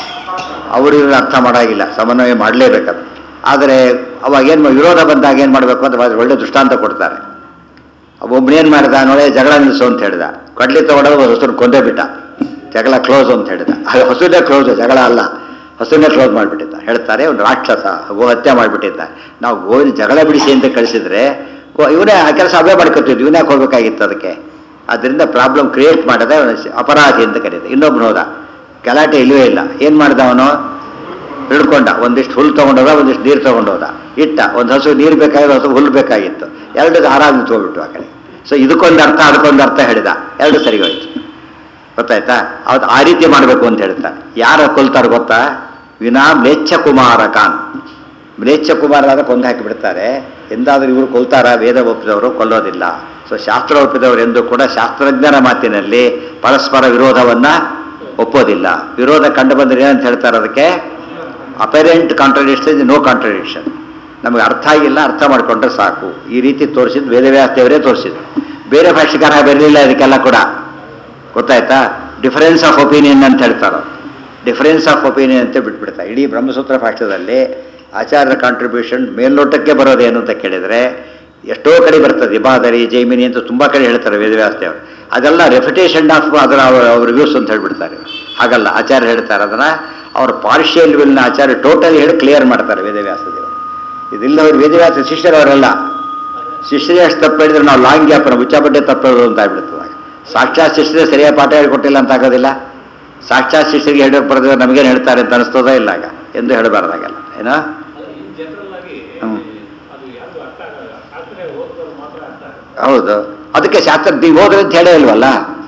Speaker 1: ಅವರು ಇವ್ರು ಅರ್ಥ ಮಾಡಾಗಿಲ್ಲ ಸಮನ್ವಯ ಮಾಡಲೇಬೇಕದು ಆದರೆ ಅವಾಗ ಏನು ವಿರೋಧ ಬಂದಾಗ ಏನು ಮಾಡಬೇಕು ಅಂತ ಒಳ್ಳೆ ದೃಷ್ಟಾಂತ ಕೊಡ್ತಾರೆ ಒಬ್ಬನೇನು ಮಾಡಿದ ನೋಡೇ ಜಗಳ ನಿಲ್ಲಿಸು ಅಂತ ಹೇಳಿದ ಕಡ್ಲಿ ತಗೊಂಡೋದು ಹಸುನ ಕೊಂದೇ ಬಿಟ್ಟ ಜಗಳ ಕ್ಲೋಸ್ ಅಂತ ಹೇಳಿದ ಅದು ಹಸುನೇ ಕ್ಲೋಸ್ ಜಗಳ ಅಲ್ಲ ಹಸುನೇ ಕ್ಲೋಸ್ ಮಾಡಿಬಿಟ್ಟಿದ್ದ ಹೇಳ್ತಾರೆ ಒಂದು ರಾಕ್ಷಸ ಗೋ ಹತ್ಯೆ ಮಾಡಿಬಿಟ್ಟಿದ್ದ ನಾವು ಗೋವಿನ ಜಗಳ ಬಿಡಿಸಿ ಅಂತ ಕಳಿಸಿದ್ರೆ ಗೋ ಇವನೇ ಆ ಕೆಲಸ ಅವೇ ಮಾಡ್ಕೊತಿದ್ವಿ ಇವನೇ ಹೋಗ್ಬೇಕಾಗಿತ್ತು ಅದಕ್ಕೆ ಅದರಿಂದ ಪ್ರಾಬ್ಲಮ್ ಕ್ರಿಯೇಟ್ ಮಾಡದೆ ಅವ್ನು ಅಪರಾಧಿ ಅಂತ ಕರೀದ ಇನ್ನೊಬ್ನು ಹೋದ ಗಲಾಟೆ ಇಲ್ಲವೇ ಇಲ್ಲ ಏನು ಮಾಡ್ದ ಅವನು ಹಿಡ್ಕೊಂಡ ಒಂದಿಷ್ಟು ಹುಲ್ಲು ತೊಗೊಂಡೋದ ಒಂದಿಷ್ಟು ನೀರು ತೊಗೊಂಡೋದ ಇಟ್ಟ ಒಂದು ಹಸು ನೀರು ಬೇಕಾಗಿರೋ ಹಸು ಹುಲ್ಲು ಬೇಕಾಗಿತ್ತು ಎರಡು ಆರಾಮ ತೊಗೊಬಿಟ್ಟು ಆ ಕಡೆ ಸೊ ಇದಕ್ಕೊಂದು ಅರ್ಥ ಅದಕ್ಕೊಂದು ಅರ್ಥ ಹೇಳಿದ ಎರಡು ಸರಿ ಹೋಯ್ತು ಗೊತ್ತಾಯ್ತಾ ಅವ್ರು ಆ ರೀತಿ ಮಾಡಬೇಕು ಅಂತ ಹೇಳ್ತಾರೆ ಯಾರು ಕೊಲ್ತಾರೆ ಗೊತ್ತಾ ವಿನಾ ಮ್ಲೇಚ್ಛ ಕುಮಾರ ಖಾನ್ ಮ್ಲೇಚ್ಛ ಕುಮಾರರಾದ ಕೊಂದು ಹಾಕಿಬಿಡ್ತಾರೆ ಎಂದಾದರೂ ಇವರು ಕೊಲ್ತಾರ ವೇದ ಒಪ್ಪಿದವರು ಕೊಲ್ಲೋದಿಲ್ಲ ಸೊ ಶಾಸ್ತ್ರ ಒಪ್ಪಿದವರು ಎಂದು ಕೂಡ ಶಾಸ್ತ್ರಜ್ಞರ ಮಾತಿನಲ್ಲಿ ಪರಸ್ಪರ ವಿರೋಧವನ್ನ ಒಪ್ಪೋದಿಲ್ಲ ವಿರೋಧ ಕಂಡು ಬಂದರೆ ಏನಂತ ಹೇಳ್ತಾರೆ ಅದಕ್ಕೆ ಅಪರೆಂಟ್ ಕಾಂಟ್ರಡಿಕ್ಷನ್ ನೋ ಕಾಂಟ್ರಡಿಕ್ಷನ್ ನಮಗೆ ಅರ್ಥ ಆಗಿಲ್ಲ ಅರ್ಥ ಮಾಡಿಕೊಂಡ್ರೆ ಸಾಕು ಈ ರೀತಿ ತೋರಿಸಿದ್ದು ವೇದವ್ಯಾಸ ದೇವರೇ ತೋರಿಸಿದ್ರು ಬೇರೆ ಭಾಷೆಕಾರ ಬರಲಿಲ್ಲ ಇದಕ್ಕೆಲ್ಲ ಕೂಡ ಗೊತ್ತಾಯ್ತಾ ಡಿಫರೆನ್ಸ್ ಆಫ್ ಒಪಿನಿಯನ್ ಅಂತ ಹೇಳ್ತಾರೆ ಡಿಫರೆನ್ಸ್ ಆಫ್ ಒಪಿನಿಯನ್ ಅಂತ ಬಿಟ್ಬಿಡ್ತಾರೆ ಇಡೀ ಬ್ರಹ್ಮಸೂತ್ರ ಭಾಷೆಯಲ್ಲಿ ಆಚಾರ್ಯರ ಕಾಂಟ್ರಿಬ್ಯೂಷನ್ ಮೇಲ್ನೋಟಕ್ಕೆ ಬರೋದೇನು ಅಂತ ಕೇಳಿದರೆ ಎಷ್ಟೋ ಕಡೆ ಬರ್ತದೆ ಇಬಾದರಿ ಜೈಮಿನಿ ಅಂತ ತುಂಬ ಕಡೆ ಹೇಳ್ತಾರೆ ವೇದವ್ಯಾಸ ದೇವರು ಅದೆಲ್ಲ ರೆಫಿಟೇಷನ್ ಆಫ್ ಅದರ ಅವ್ರ ರಿವ್ಯೂಸ್ ಅಂತ ಹೇಳ್ಬಿಡ್ತಾರೆ ಹಾಗಲ್ಲ ಆಚಾರ್ಯ ಹೇಳ್ತಾರೆ ಅದನ್ನು ಅವ್ರ ಪಾರ್ಷಿಯಲ್ ವಿಲ್ನ ಆಚಾರ್ಯ ಟೋಟಲಿ ಹೇಳಿ ಕ್ಲಿಯರ್ ಮಾಡ್ತಾರೆ ವೇದವ್ಯಾಸ ದೇವರು ಇದಿಲ್ಲ ಅವ್ರು ವೇದವ್ಯಾಸ ಶಿಷ್ಯರವರೆಲ್ಲ ಶಿಷ್ಯರೇ ಅಷ್ಟು ತಪ್ಪು ಹೇಳಿದ್ರೆ ನಾವು ಲಾಂಗ್ ಗ್ಯಾಪ್ನ ಮುಚ್ಚಾಪಟ್ಟೆ ತಪ್ಪು ಹೇಳೋದು ಅಂತ ಆಗ್ಬಿಡ್ತದೆ ಸಾಕ್ಷಾತ್ ಶಿಷ್ಯರೇ ಸರಿಯಾಗಿ ಪಾಠ ಹೇಳ್ಕೊಟ್ಟಿಲ್ಲ ಅಂತ ಆಗೋದಿಲ್ಲ ಸಾಕ್ಷಾತ್ ಶಿಷ್ಯರಿಗೆ ಹೇಳೋಕೆ ಬರೆದ್ರೆ ನಮಗೇನು ಹೇಳ್ತಾರೆ ಅಂತ ಅನಿಸ್ತೋದೇ ಇಲ್ಲ ಆಗ ಎಂದು ಹೇಳಬಾರ್ದಾಗಲ್ಲ ಏನೋ
Speaker 2: ಇನ್ ಜನರಲ್ ಆಗಿ
Speaker 1: ಹ್ಮ್.
Speaker 2: ಅದು ಯಾರು ಅರ್ಥ ಆಗಲ್ಲ ಶಾಸ್ತ್ರ ಓದೋರು ಮಾತ್ರ ಅರ್ಥ ಆಗಲ್ಲ
Speaker 1: ಹೌದು ಅದಕ್ಕೆ ಶಾಸ್ತ್ರ ನೀವು ಹೋದ್ರೆ ಅಂತ ಹೇಳೇ ಇಲ್ವಲ್ಲ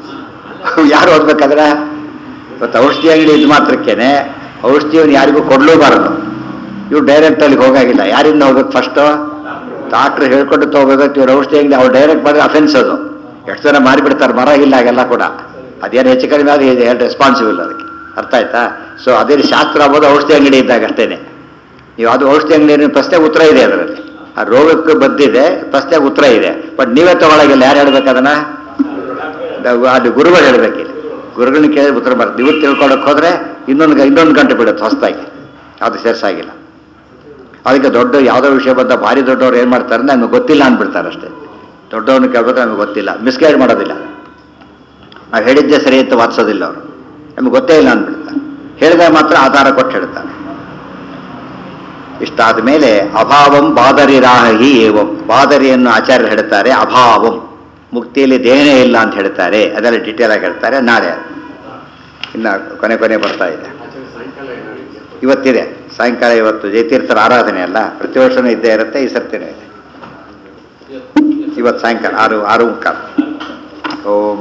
Speaker 1: ಯಾರು ಓದ್ಬೇಕಾದ್ರೆ ಇವತ್ತು ಔಷಧಿ ಅಂಗಡಿ ಇದು ಮಾತ್ರಕ್ಕೇನೆ ಔಷಧಿಯನ್ನು ಯಾರಿಗೂ ಕೊಡ್ಲೂಬಾರದು ಇವ್ರು ಡೈರೆಕ್ಟ್ ಅಲ್ಲಿಗೆ ಹೋಗಾಗಿಲ್ಲ ಯಾರಿಂದ ಹೋಗ್ಬೇಕು ಫಸ್ಟು ಡಾಕ್ಟ್ರ್ ಹೇಳ್ಕೊಂಡು ತಗೋಬೇಕು ಇವ್ರು ಔಷಧಿ ಅಂಗಡಿ ಅವ್ರು ಡೈರೆಕ್ಟ್ ಮಾಡಿದ್ರೆ ಅಫೆನ್ಸ್ ಅದು ಎಷ್ಟು ಜನ ಮಾರಿಬಿಡ್ತಾರೆ ಮರ ಇಲ್ಲ ಹಾಗೆಲ್ಲ ಕೂಡ ಅದೇನು ಹೆಚ್ಚು ಕಡಿಮೆ ಅದು ಏನು ರೆಸ್ಪಾನ್ಸಿಬಲ್ ಅದಕ್ಕೆ ಅರ್ಥ ಆಯ್ತಾ ಸೊ ಅದೇ ಶಾಸ್ತ್ರ ಆಗ್ಬೋದು ಔಷಧಿ ಅಂಗಡಿ ಇದ್ದಾಗ ಅಷ್ಟೇನೆ ನೀವು ಅದು ಔಷಧಿ ಅಂಗಡಿ ಪ್ರಶ್ನೆಗೆ ಉತ್ತರ ಇದೆ ಅದರಲ್ಲಿ ಆ ರೋಗಕ್ಕೆ ಬದ್ದಿದೆ ಪ್ರಶ್ನೆಗೆ ಉತ್ತರ ಇದೆ ಬಟ್ ನೀವೇ ತಗೊಳಗಿಲ್ಲ ಯಾರು ಹೇಳ್ಬೇಕು ಅದನ್ನ ನಾವು ಅದು ಗುರುಗಳು ಹೇಳ್ಬೇಕಿಲ್ಲ ಗುರುಗಳನ್ನ ಕೇಳಿ ಉತ್ತರ ಬರ್ತದೆ ಇವ್ರು ತಿಳ್ಕೊಳಕ್ಕೆ ಹೋದ್ರೆ ಇನ್ನೊಂದು ಗ- ಇನ್ನೊಂದು ಗಂಟೆ ಬಿಡುತ್ತೆ ಹೊಸದಾಗಿ ಅದು ಸೇರ್ಸಾಗಿಲ್ಲ ಅದಕ್ಕೆ ದೊಡ್ಡ ಯಾವುದೋ ವಿಷಯ ಬಂದ ಭಾರಿ ದೊಡ್ಡವ್ರು ಏನು ಮಾಡ್ತಾರೆ ನಮಗೆ ಗೊತ್ತಿಲ್ಲ ಅಂದ್ಬಿಡ್ತಾರೆ ಅಷ್ಟೇ ದೊಡ್ಡವ್ರನ್ನ ಕೇಳ್ಬೇಕು ನಮಗೆ ಗೊತ್ತಿಲ್ಲ ಮಿಸ್ಗೈಡ್ ಮಾಡೋದಿಲ್ಲ ನಾವು ಹೇಳಿದ್ದೆ ಸರಿ ಅಂತ ವಾದಿಸೋದಿಲ್ಲ ಅವರು ನಮಗೆ ಗೊತ್ತೇ ಇಲ್ಲ ಅಂದ್ಬಿಡ್ತಾರೆ ಹೇಳಿದಾಗ ಮಾತ್ರ ಆಧಾರ ಕೊಟ್ಟು ಹೇಳ್ತಾರೆ ಇಷ್ಟಾದ ಮೇಲೆ ಅಭಾವಂ ಬಾದರಿರಾಹಿ ಏವಂ ಬಾದರಿಯನ್ನು ಆಚಾರ್ಯರು ಹೇಳ್ತಾರೆ ಅಭಾವಂ ಮುಕ್ತಿಯಲ್ಲಿ ದೇಹನೇ ಇಲ್ಲ ಅಂತ ಹೇಳ್ತಾರೆ ಅದೆಲ್ಲ ಡೀಟೇಲ್ ಆಗಿ ಹೇಳ್ತಾರೆ ನಾಳೆ ಇನ್ನು ಕೊನೆ ಕೊನೆ ಬರ್ತಾ ಇದೆ ಇವತ್ತಿದೆ ಸಾಯಂಕಾಲ ಇವತ್ತು ಜಯತೀರ್ಥರ ಆರಾಧನೆ ಅಲ್ಲ ಪ್ರತಿ ವರ್ಷನೂ ಇದ್ದೇ ಇರುತ್ತೆ ಈ ಸರ್ತಿನೂ ಇದೆ ಇವತ್ತು ಸಾಯಂಕಾಲ ಆರು ಆರು ಮುಕ್ಕಾಲು ಓಂ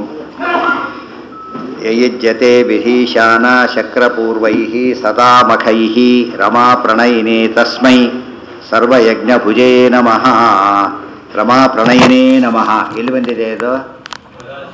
Speaker 1: ಯಯುಜ್ಯತೆ ಬಿಹೀಶಾನ ಶಕ್ರಪೂರ್ವೈ ಸದಾ ಮಖೈ ರಮಾ ಪ್ರಣಯಿನೇ ತಸ್ಮೈ ಸರ್ವಯಜ್ಞಭುಜೇ ನಮಃ ರಮಾ ಪ್ರಣಯಿನೇ ನಮಃ ಎಲ್ಲಿ ಬಂದಿದೆ ಇದು